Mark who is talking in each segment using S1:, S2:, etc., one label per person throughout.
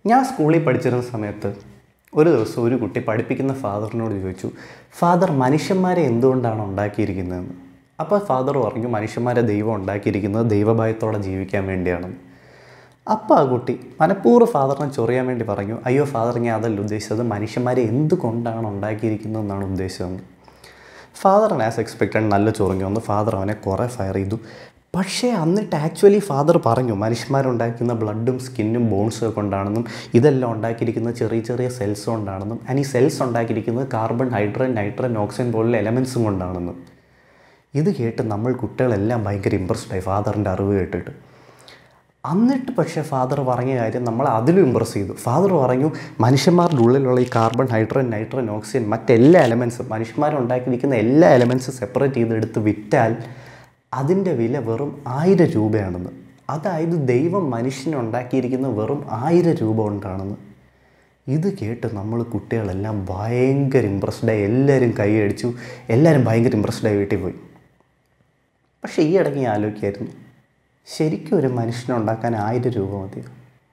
S1: ഞാൻ സ്കൂളിൽ പഠിച്ചിരുന്ന സമയത്ത് ഒരു ദിവസം ഒരു കുട്ടി പഠിപ്പിക്കുന്ന ഫാദറിനോട് ചോദിച്ചു ഫാദർ മനുഷ്യന്മാരെ എന്തുകൊണ്ടാണ് ഉണ്ടാക്കിയിരിക്കുന്നതെന്ന് അപ്പോൾ ഫാദർ പറഞ്ഞു മനുഷ്യന്മാരെ ദൈവം ഉണ്ടാക്കിയിരിക്കുന്നത് ദൈവഭയത്തോടെ ജീവിക്കാൻ വേണ്ടിയാണെന്ന് അപ്പോൾ ആ കുട്ടി മനഃപൂർവ്വം ഫാദറിനെ ചൊറിയാൻ വേണ്ടി പറഞ്ഞു അയ്യോ ഫാദർ ഞാൻ അതല്ല ഉദ്ദേശിച്ചത് മനുഷ്യന്മാരെ എന്തുകൊണ്ടാണ് ഉണ്ടാക്കിയിരിക്കുന്നതെന്നാണ് ഉദ്ദേശിച്ചതെന്ന് ഫാദറിന് ആസ് എക്സ്പെക്റ്റഡ് നല്ല ചൊറിഞ്ഞു വന്നു ഫാദർ അവനെ കുറേ ഫയർ ചെയ്തു പക്ഷേ എന്നിട്ട് ആക്ച്വലി ഫാദർ പറഞ്ഞു മനുഷ്യന്മാരുണ്ടാക്കുന്ന ബ്ലഡും സ്കിന്നും ബോൺസും ഒക്കെ കൊണ്ടാണെന്നും ഇതെല്ലാം ഉണ്ടാക്കിയിരിക്കുന്നത് ചെറിയ ചെറിയ സെൽസ് കൊണ്ടാണെന്നും ആൻഡ് ഈ സെൽസ് ഉണ്ടാക്കിയിരിക്കുന്നത് കാർബൺ ഹൈഡ്രജൻ നൈട്രജൻ ഓക്സിജൻ പോലുള്ള എലമെൻസും കൊണ്ടാണെന്നും ഇത് കേട്ട് നമ്മൾ കുട്ടികളെല്ലാം ഭയങ്കര ഇമ്പ്രസ്ഡ് ആയി ഫാദറിൻ്റെ അറിവ് കേട്ടിട്ട് എന്നിട്ട് പക്ഷേ ഫാദർ പറഞ്ഞ കാര്യം നമ്മൾ അതിലും ഇമ്പ്രസ് ചെയ്തു ഫാദർ പറഞ്ഞു മനുഷ്യന്മാരുടെ ഉള്ളിലുള്ള ഈ കാർബൺ ഹൈഡ്രജൻ നൈട്രജൻ ഓക്സിജൻ മറ്റെല്ലാ എലമെൻസും മനുഷ്യന്മാരുണ്ടാക്കിയിരിക്കുന്ന എല്ലാ എലമെൻസും സെപ്പറേറ്റ് ചെയ്തെടുത്ത് വിറ്റാൽ അതിൻ്റെ വില വെറും ആയിരം രൂപയാണെന്ന് അതായത് ദൈവം മനുഷ്യനെ ഉണ്ടാക്കിയിരിക്കുന്ന വെറും ആയിരം രൂപ കൊണ്ടാണെന്ന് ഇത് കേട്ട് നമ്മൾ കുട്ടികളെല്ലാം ഭയങ്കര ഇമ്പ്രസ്ഡായി എല്ലാവരും കൈയടിച്ചു എല്ലാവരും ഭയങ്കര ഇമ്പ്രസ്ഡായി വീട്ടിൽ പോയി പക്ഷേ ഈ ഇടയ്ക്ക് ഞാൻ ആലോചിക്കായിരുന്നു ശരിക്കും ഒരു മനുഷ്യനെ ഉണ്ടാക്കാൻ ആയിരം രൂപ മതിയോ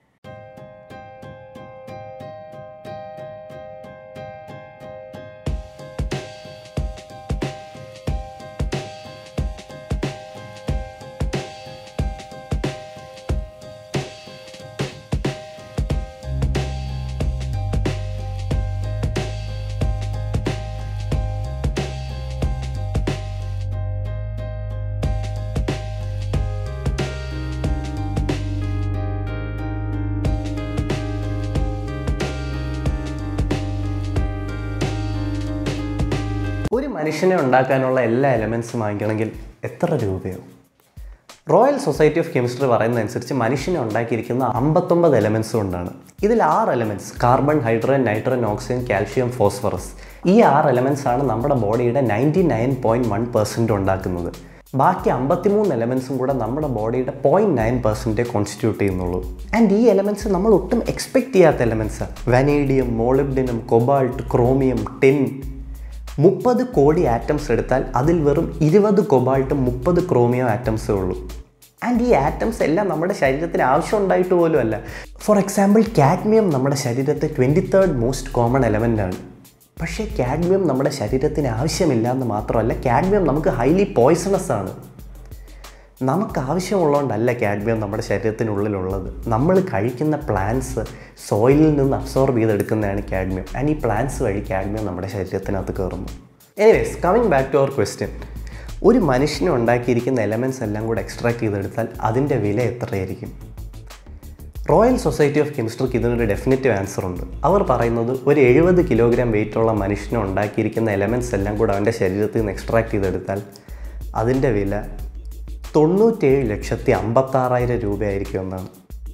S1: ഒരു മനുഷ്യനെ ഉണ്ടാക്കാനുള്ള എല്ലാ എലമെൻസും വാങ്ങിക്കണമെങ്കിൽ എത്ര രൂപയാവും റോയൽ സൊസൈറ്റി ഓഫ് കെമിസ്ട്രി പറയുന്നതനുസരിച്ച് മനുഷ്യനെ ഉണ്ടാക്കിയിരിക്കുന്ന അമ്പത്തൊമ്പത് എലമെൻസ് കൊണ്ടാണ് ഇതിൽ ആറ് elements carbon hydrogen nitrogen oxygen calcium phosphorus ഈ ആറ് എലമെൻസ് ആണ് നമ്മുടെ ബോഡിയുടെ ninety nine point one percent ഉണ്ടാക്കുന്നത് ബാക്കി അമ്പത്തിമൂന്ന് എലമെൻസും കൂടെ നമ്മുടെ ബോഡിയുടെ പോയിൻറ്റ് നയൻ പെർസെൻറ്റേ കോൺസ്റ്റിറ്റ്യൂട്ട് ചെയ്യുന്നുള്ളൂ ആൻഡ് ഈ എലമെൻറ്റ്സ് നമ്മൾ ഒട്ടും എക്സ്പെക്ട് ചെയ്യാത്ത എലമെൻസാണ് vanadium molybdenum cobalt chromium tin മുപ്പത് കോടി ആറ്റംസ് എടുത്താൽ അതിൽ വെറും ഇരുപത് കൊബാൾട്ടും മുപ്പത് ക്രോമിയം ആറ്റംസേ ഉള്ളൂ ആൻഡ് ഈ ആറ്റംസ് എല്ലാം നമ്മുടെ ശരീരത്തിന് ആവശ്യം ഉണ്ടായിട്ട് പോലും അല്ല ഫോർ എക്സാമ്പിൾ കാഡ്മിയം നമ്മുടെ ശരീരത്തെ twenty third most common element ആണ് പക്ഷേ കാഡ്മിയം നമ്മുടെ ശരീരത്തിന് ആവശ്യമില്ല എന്ന് മാത്രമല്ല കാഡ്മിയം നമുക്ക് ഹൈലി പോയ്സണസ് ആണ് നമുക്ക് ആവശ്യമുള്ളതുകൊണ്ടല്ല കാഡ്മിയം നമ്മുടെ ശരീരത്തിനുള്ളിലുള്ളത് നമ്മൾ കഴിക്കുന്ന പ്ലാന്റ്സ് സോയിലിൽ നിന്ന് അബ്സോർബ് ചെയ്തെടുക്കുന്നതാണ് കാഡ്മിയം ആൻഡ് ഈ പ്ലാന്റ്സ് വഴി കാഡ്മിയം നമ്മുടെ ശരീരത്തിനകത്ത് കയറുന്നു anyways coming back to our question ഒരു മനുഷ്യനെ ഉണ്ടാക്കിയിരിക്കുന്ന എലമെൻറ്റ്സ് എല്ലാം കൂടെ എക്സ്ട്രാക്ട് ചെയ്തെടുത്താൽ അതിൻ്റെ വില എത്രയായിരിക്കും റോയൽ സൊസൈറ്റി ഓഫ് കെമിസ്ട്രിക്ക് ഇതിനൊരു ഡെഫിനറ്റീവ് ആൻസർ ഉണ്ട് അവർ പറയുന്നത് ഒരു എഴുപത് കിലോഗ്രാം വെയിറ്റുള്ള മനുഷ്യനെ ഉണ്ടാക്കിയിരിക്കുന്ന എലമെൻറ്റ്സ് എല്ലാം കൂടെ അവൻ്റെ ശരീരത്തിൽ നിന്ന് എക്സ്ട്രാക്ട് ചെയ്തെടുത്താൽ അതിൻ്റെ വില തൊണ്ണൂറ്റേഴ് ലക്ഷത്തി അമ്പത്താറായിരം രൂപയായിരിക്കും എന്നാണ്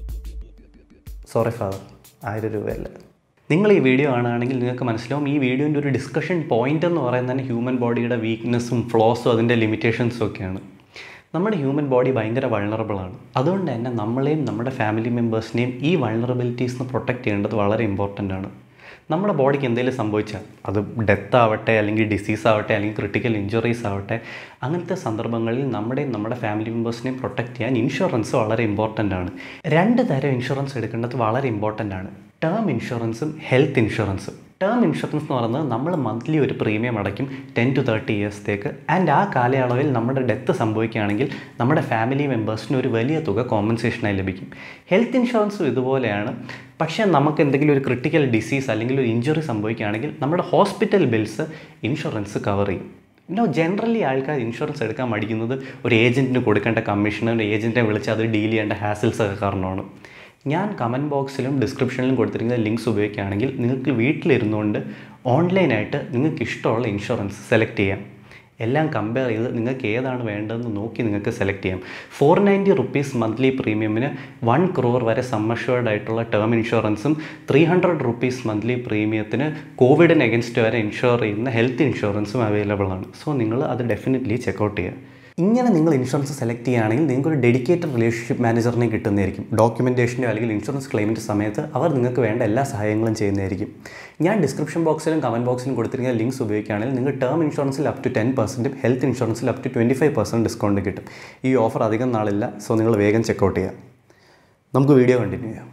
S1: സോറി ഫാദർ ആയിരം രൂപയല്ല നിങ്ങൾ ഈ വീഡിയോ കാണുകയാണെങ്കിൽ നിങ്ങൾക്ക് മനസ്സിലാവും ഈ വീഡിയോൻ്റെ ഒരു ഡിസ്കഷൻ പോയിന്റ് എന്ന് പറയുന്നത് തന്നെ ഹ്യൂമൻ ബോഡിയുടെ വീക്ക്നെസ്സും ഫ്ലോസും അതിൻ്റെ ലിമിറ്റേഷൻസും ഒക്കെയാണ് നമ്മുടെ ഹ്യൂമൻ ബോഡി ഭയങ്കര വൾണറബിൾ ആണ് അതുകൊണ്ട് തന്നെ നമ്മളെയും നമ്മുടെ ഫാമിലി മെമ്പേഴ്സിനെയും ഈ വൾണറബിലിറ്റീസിന് പ്രൊട്ടക്റ്റ് ചെയ്യേണ്ടത് വളരെ ഇമ്പോർട്ടൻ്റ് ആണ് നമ്മുടെ ബോഡിക്ക് എന്തെങ്കിലും സംഭവിച്ചാൽ അത് ഡെത്ത് ആവട്ടെ അല്ലെങ്കിൽ ഡിസീസ് ആവട്ടെ അല്ലെങ്കിൽ ക്രിട്ടിക്കൽ ഇഞ്ചുറീസ് ആവട്ടെ അങ്ങനത്തെ സന്ദർഭങ്ങളിൽ നമ്മുടെയും നമ്മുടെ ഫാമിലി മെമ്പേഴ്സിനെയും പ്രൊട്ടക്റ്റ് ചെയ്യാൻ ഇൻഷുറൻസ് വളരെ ഇമ്പോർട്ടൻ്റ് ആണ് രണ്ട് തരം ഇൻഷുറൻസ് എടുക്കേണ്ടത് വളരെ ഇമ്പോർട്ടൻ്റ് ആണ് ടേം ഇൻഷുറൻസും ഹെൽത്ത് ഇൻഷുറൻസും ടേം ഇൻഷുറൻസ് എന്ന് പറയുന്നത് നമ്മൾ മന്ത്ലി ഒരു പ്രീമിയം അടയ്ക്കും ടെൻ ടു തേർട്ടി ഇയേഴ്സത്തേക്ക് ആൻഡ് ആ കാലയളവിൽ നമ്മുടെ ഡെത്ത് സംഭവിക്കുകയാണെങ്കിൽ നമ്മുടെ ഫാമിലി മെമ്പേഴ്സിന് ഒരു വലിയ തുക കോമ്പൻസേഷനായി ലഭിക്കും ഹെൽത്ത് ഇൻഷുറൻസും ഇതുപോലെയാണ് പക്ഷേ നമുക്ക് എന്തെങ്കിലും ഒരു ക്രിട്ടിക്കൽ ഡിസീസ് അല്ലെങ്കിൽ ഒരു ഇഞ്ചുറി സംഭവിക്കുകയാണെങ്കിൽ നമ്മുടെ ഹോസ്പിറ്റൽ ബിൽസ് ഇൻഷുറൻസ് കവർ ചെയ്യും നോ ജനറലി ആൾക്കാർ ഇൻഷുറൻസ് എടുക്കാൻ മടിക്കുന്നത് ഒരു ഏജൻറ്റിന് കൊടുക്കേണ്ട കമ്മീഷൻ ഒരു ഏജൻറ്റിനെ വിളിച്ച് അത് ഡീൽ ചെയ്യേണ്ട ഹാസിൽസ് ഒക്കെ കാരണമാണ് ഞാൻ കമൻറ്റ് ബോക്സിലും ഡിസ്ക്രിപ്ഷനിലും കൊടുത്തിരിക്കുന്ന ലിങ്ക്സ് ഉപയോഗിക്കുകയാണെങ്കിൽ നിങ്ങൾക്ക് വീട്ടിലിരുന്നുകൊണ്ട് ഓൺലൈനായിട്ട് നിങ്ങൾക്ക് ഇഷ്ടമുള്ള ഇൻഷുറൻസ് സെലക്ട് ചെയ്യാം എല്ലാം കമ്പയർ ചെയ്ത് നിങ്ങൾക്ക് ഏതാണ് വേണ്ടതെന്ന് നോക്കി നിങ്ങൾക്ക് സെലക്ട് ചെയ്യാം ഫോർ നയൻറ്റി റുപ്പീസ് മന്ത്ലി പ്രീമിയമിന് വൺ ക്രോർ വരെ സമ്മഷ്വേർഡ് ആയിട്ടുള്ള ടേം ഇൻഷുറൻസും ത്രീ ഹൺഡ്രഡ് റുപ്പീസ് മന്ത്ലി പ്രീമിയത്തിന് കോവിഡിന് എഗൻസ്റ്റ് വരെ ഇൻഷുർ ചെയ്യുന്ന ഹെൽത്ത് ഇൻഷുറൻസും അവൈലബിൾ ആണ് സോ നിങ്ങൾ അത് ഡെഫിനറ്റ്ലി ചെക്കൗട്ട് ചെയ്യുക ഇങ്ങനെ നിങ്ങൾ ഇൻഷുറൻസ് സെലക്ട് ചെയ്യുകയാണെങ്കിൽ നിങ്ങൾക്ക് ഒരു ഡെഡിക്കേറ്റഡ് റിലേഷൻഷിപ്പ് മാനേജറിനെ കിട്ടുന്നതായിരിക്കും ഡോക്യുമെൻറ്റേഷനോ അല്ലെങ്കിൽ ഇൻഷുറൻസ് ക്ലെയിമിൻ്റെ സമയത്ത് അവർ നിങ്ങൾക്ക് വേണ്ട എല്ലാ സഹായങ്ങളും ചെയ്യുന്നതായിരിക്കും ഞാൻ ഡിസ്ക്രിപ്ഷൻ ബോക്സിലും കമൻറ്റ് ബോക്സിലും കൊടുത്തിരിക്കുന്ന ലിങ്ക്സ് ഉപയോഗിക്കുകയാണെങ്കിൽ നിങ്ങൾ ടേം ഇൻഷുറൻസിൽ അപ് ടു ടെൻ പെർസെൻറ്റും ഹെൽത്ത് ഇൻഷുറൻസിൽ up to twenty five percent discount കിട്ടും ഈ ഓഫർ അധികം നാളില്ല സോ നിങ്ങൾ വേഗം ചെക്കൗട്ട് ചെയ്യുക നമുക്ക് വീഡിയോ കണ്ടിന്യൂ ചെയ്യാം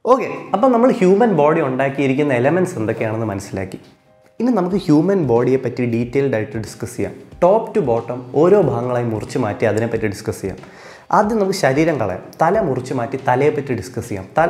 S1: ഓക്കെ അപ്പം നമ്മൾ ഹ്യൂമൻ ബോഡി ഉണ്ടാക്കിയിരിക്കുന്ന എലമെൻറ്റ്സ് എന്തൊക്കെയാണെന്ന് മനസ്സിലാക്കി ഇനി നമുക്ക് ഹ്യൂമൻ ബോഡിയെ പറ്റി ഡീറ്റെയിൽഡ് ആയിട്ട് ഡിസ്കസ് ചെയ്യാം ടോപ്പ് ടു ബോട്ടം ഓരോ ഭാഗങ്ങളായി മുറിച്ച് മാറ്റി അതിനെപ്പറ്റി ഡിസ്കസ് ചെയ്യാം ആദ്യം നമുക്ക് ശരീരം കളയാം തല മുറിച്ച് മാറ്റി തലയെ പറ്റി ഡിസ്കസ് ചെയ്യാം തല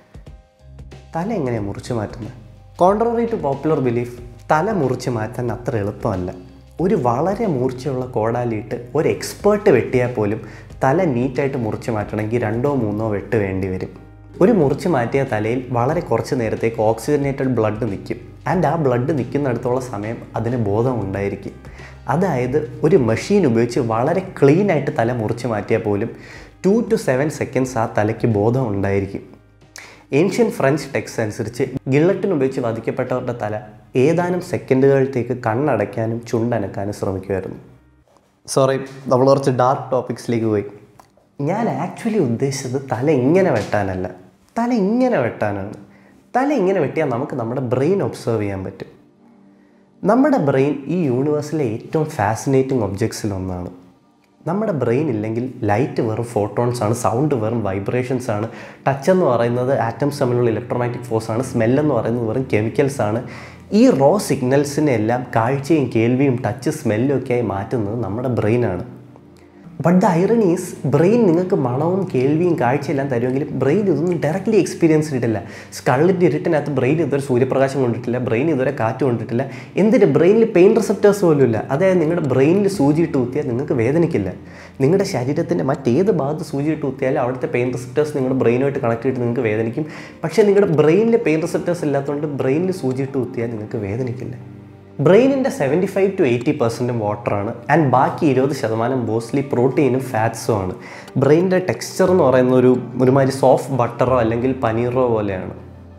S1: തല എങ്ങനെയാണ് മുറിച്ച് മാറ്റുന്നത് കോൺട്രറി ടു പോപ്പുലർ ബിലീഫ് തല മുറിച്ച് മാറ്റാൻ അത്ര എളുപ്പമല്ല ഒരു വളരെ മൂർച്ചയുള്ള കോടാലിയിട്ട് ഒരു എക്സ്പേർട്ട് വെട്ടിയാൽ പോലും തല നീറ്റായിട്ട് മുറിച്ച് മാറ്റണമെങ്കിൽ രണ്ടോ മൂന്നോ വെട്ട് വേണ്ടി വരും ഒരു മുറിച്ച് മാറ്റിയ തലയിൽ വളരെ കുറച്ച് നേരത്തേക്ക് ഓക്സിജനേറ്റഡ് ബ്ലഡ് നിൽക്കും ആൻഡ് ആ ബ്ലഡ് നിൽക്കുന്നിടത്തോളം സമയം അതിന് ബോധം ഉണ്ടായിരിക്കും അതായത് ഒരു മെഷീൻ ഉപയോഗിച്ച് വളരെ ക്ലീൻ ആയിട്ട് തല മുറിച്ച് മാറ്റിയാൽ പോലും ടു ടു സെവൻ സെക്കൻഡ്സ് ആ തലയ്ക്ക് ബോധം ഉണ്ടായിരിക്കും ഏൻഷ്യൻ ഫ്രഞ്ച് ടെക്സ്റ്റ് അനുസരിച്ച് ഗിള്ളറ്റിന് ഉപയോഗിച്ച് വധിക്കപ്പെട്ടവരുടെ തല ഏതാനും സെക്കൻഡുകളിലേക്ക് കണ്ണടയ്ക്കാനും ചുണ്ടനക്കാനും ശ്രമിക്കുമായിരുന്നു സോറി നമ്മൾ കുറച്ച് ഡാർക്ക് ടോപ്പിക്സിലേക്ക് പോയി ഞാൻ ആക്ച്വലി ഉദ്ദേശിച്ചത് തല ഇങ്ങനെ വെട്ടാനല്ല തല ഇങ്ങനെ വെട്ടാനാണ് തല ഇങ്ങനെ വെട്ടിയാൽ നമുക്ക് നമ്മുടെ ബ്രെയിൻ ഒബ്സർവ് ചെയ്യാൻ പറ്റും നമ്മുടെ ബ്രെയിൻ ഈ യൂണിവേഴ്സിലെ ഏറ്റവും ഫാസിനേറ്റിംഗ് ഒബ്ജക്ട്സിൽ ഒന്നാണ് നമ്മുടെ ബ്രെയിൻ ഇല്ലെങ്കിൽ ലൈറ്റ് വെറും ഫോട്ടോൺസ് ആണ് സൗണ്ട് വെറും വൈബ്രേഷൻസ് ആണ് ടച്ച് എന്ന് പറയുന്നത് ആറ്റംസ് തമ്മിലുള്ള ഇലക്ട്രോമാഗ്നറ്റിക് ഫോഴ്സ് ആണ് സ്മെൽ എന്ന് പറയുന്നത് വെറും കെമിക്കൽസ് ആണ് ഈ റോ സിഗ്നൽസിനെ എല്ലാം കാഴ്ചയും കേൾവിയും ടച്ച് സ്മെല്ലും ഒക്കെ ആയി മാറ്റുന്നത് നമ്മുടെ ബ്രെയിനാണ് ബട്ട് ദ ഐറണീസ് ബ്രെയിൻ നിങ്ങൾക്ക് മണവും കേൾവിയും കാഴ്ചയെല്ലാം തരുമെങ്കിലും ബ്രെയിൻ ഇതൊന്നും ഡയറക്റ്റ്ലി എക്സ്പീരിയൻസ് ചെയ്തിട്ടില്ല സ്കള്ളിൻ്റെ ഇരുട്ടിനകത്ത് ബ്രെയിൻ ഇതുവരെ സൂര്യപ്രകാശം കൊണ്ടിട്ടില്ല ബ്രെയിൻ ഇതുവരെ കാറ്റ് കൊണ്ടിട്ടില്ല എന്തിന് ബ്രെയിനിൽ പെയിൻ റിസപ്റ്റേഴ്സ് പോലും ഇല്ല അതായത് നിങ്ങളുടെ ബ്രെയിനിൽ സൂചിയിട്ട് കുത്തിയാൽ നിങ്ങൾക്ക് വേദനിക്കില്ല നിങ്ങളുടെ ശരീരത്തിൻ്റെ മറ്റേത് ഭാഗത്ത് സൂചിയിട്ട് കുത്തിയാലും അവിടുത്തെ പെയിൻ റിസപ്റ്റേഴ്സ് നിങ്ങളുടെ ബ്രെയിനുമായിട്ട് കണക്ട് ചെയ്തിട്ട് നിങ്ങൾക്ക് വേദനിക്കും പക്ഷേ നിങ്ങളുടെ ബ്രെയിനിൽ പെയിൻ റിസപ്റ്റേഴ്സ് ഇല്ലാത്തതുകൊണ്ട് ബ്രെയിനിൽ സൂചിയിട്ട് കുത്തിയാൽ നിങ്ങൾക്ക് വേദനിക്കില്ല ബ്രെയിനിൻ്റെ സെവൻറ്റി ഫൈവ് ടു എയ്റ്റി പെർസെൻറ്റും വാട്ടറാണ് ആൻഡ് ബാക്കി ഇരുപത് ശതമാനം മോസ്റ്റ്ലി പ്രോട്ടീനും ഫാറ്റ്സും ആണ് ബ്രെയിനിൻ്റെ ടെക്സ്ചർ എന്ന് പറയുന്ന ഒരു ഒരുമാതിരി സോഫ്റ്റ് ബട്ടറോ അല്ലെങ്കിൽ പനീറോ പോലെയാണ്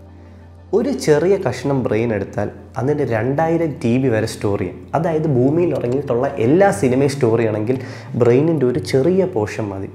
S1: ഒരു ചെറിയ കഷ്ണം ബ്രെയിൻ എടുത്താൽ അതിൻ്റെ രണ്ടായിരം ടി ബി വരെ സ്റ്റോർ ചെയ്യും അതായത് ഭൂമിയിൽ ഇറങ്ങിയിട്ടുള്ള എല്ലാ സിനിമയും സ്റ്റോർ ചെയ്യണമെങ്കിൽ ബ്രെയിനിൻ്റെ ഒരു ചെറിയ പോർഷൻ മതി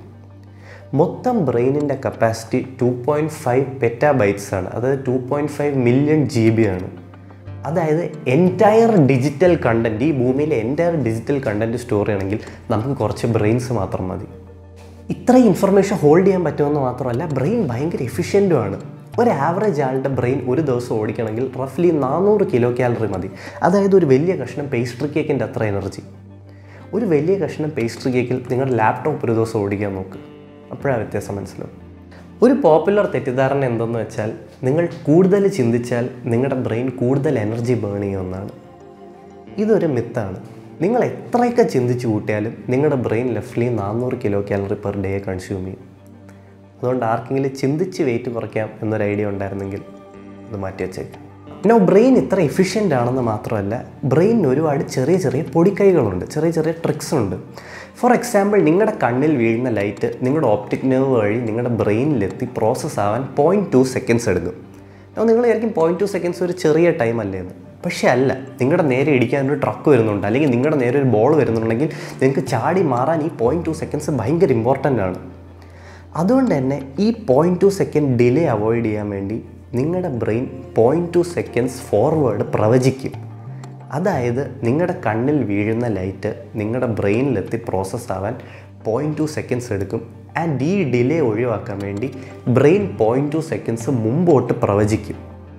S1: മൊത്തം ബ്രെയിനിൻ്റെ capacity two point five petabytes ആണ് അതായത് two point five million G B ആണ് അതായത് എൻറ്റയർ ഡിജിറ്റൽ കണ്ടൻറ്റ് ഈ ഭൂമിയിലെ എൻറ്റയർ ഡിജിറ്റൽ കണ്ടൻറ്റ് സ്റ്റോർ ചെയ്യണമെങ്കിൽ നമുക്ക് കുറച്ച് ബ്രെയിൻസ് മാത്രം മതി ഇത്രയും ഇൻഫർമേഷൻ ഹോൾഡ് ചെയ്യാൻ പറ്റുമെന്ന് മാത്രമല്ല ബ്രെയിൻ ഭയങ്കര എഫിഷ്യൻറ്റുമാണ് ഒരു ആവറേജ് ആളുടെ ബ്രെയിൻ ഒരു ദിവസം ഓടിക്കണമെങ്കിൽ റഫ്ലി നാനൂറ് കിലോ കാലറി മതി അതായത് ഒരു വലിയ കഷ്ണം പേസ്ട്രി കേക്കിൻ്റെ അത്ര എനർജി ഒരു വലിയ കഷ്ണം പേസ്ട്രി കേക്കിൽ നിങ്ങളുടെ ലാപ്ടോപ്പ് ഒരു ദിവസം ഓടിക്കാൻ നോക്ക് അപ്പോഴാണ് വ്യത്യാസം മനസ്സിലാവും ഒരു പോപ്പുലർ തെറ്റിദ്ധാരണ എന്തെന്ന് വെച്ചാൽ നിങ്ങൾ കൂടുതൽ ചിന്തിച്ചാൽ നിങ്ങളുടെ ബ്രെയിൻ കൂടുതൽ എനർജി ബേൺ ചെയ്യുമെന്നാണ് ഇതൊരു മിത്താണ് നിങ്ങൾ എത്രയൊക്കെ ചിന്തിച്ച് കൂട്ടിയാലും നിങ്ങളുടെ ബ്രെയിൻ ലെഫ്റ്റ്ലി നാനൂറ് kilo calorie per day consume ചെയ്യും അതുകൊണ്ട് ആർക്കെങ്കിലും ചിന്തിച്ച് വെയിറ്റ് കുറയ്ക്കാം എന്നൊരു ഐഡിയ ഉണ്ടായിരുന്നെങ്കിൽ അത് മാറ്റി വെച്ചേക്കാം നോ ബ്രെയിൻ ഇത്ര എഫിഷ്യൻ്റ് ആണെന്ന് മാത്രമല്ല ബ്രെയിനിന് ഒരുപാട് ചെറിയ ചെറിയ പൊടിക്കൈകളുണ്ട് ചെറിയ ചെറിയ ട്രിക്സ് ഉണ്ട് ഫോർ എക്സാമ്പിൾ നിങ്ങളുടെ കണ്ണിൽ വീഴുന്ന ലൈറ്റ് നിങ്ങളുടെ ഓപ്റ്റിക് നെർവ് വഴി നിങ്ങളുടെ ബ്രെയിനിലെത്തി പ്രോസസ്സ് ആവാൻ പോയിൻറ്റ് ടു സെക്കൻഡ്സ് എടുക്കും അപ്പോൾ നിങ്ങൾ വിചാരിക്കും പോയിൻറ്റ് ടു സെക്കൻഡ്സ് ഒരു ചെറിയ ടൈം അല്ലേ എന്ന് പക്ഷേ അല്ല നിങ്ങളുടെ നേരെ ഇടിക്കാൻ ഒരു ട്രക്ക് വരുന്നുണ്ട് അല്ലെങ്കിൽ നിങ്ങളുടെ നേരെ ഒരു ബോൾ വരുന്നുണ്ടെങ്കിൽ നിങ്ങൾക്ക് ചാടി മാറാൻ ഈ പോയിൻറ്റ് ടു സെക്കൻഡ്സ് ഭയങ്കര ഇമ്പോർട്ടൻ്റ് ആണ് അതുകൊണ്ട് തന്നെ ഈ point two second delay avoid ചെയ്യാൻ വേണ്ടി നിങ്ങളുടെ brain point two seconds forward പ്രവചിക്കും അതായത് നിങ്ങളുടെ കണ്ണിൽ വീഴുന്ന ലൈറ്റ് നിങ്ങളുടെ ബ്രെയിനിലെത്തി പ്രോസസ്സ് ആവാൻ പോയിൻറ്റ് ടു സെക്കൻഡ്സ് എടുക്കും ആൻഡ് ഈ ഡിലേ ഒഴിവാക്കാൻ വേണ്ടി ബ്രെയിൻ പോയിൻറ്റ് ടു സെക്കൻഡ്സ് മുമ്പോട്ട് പ്രവചിക്കും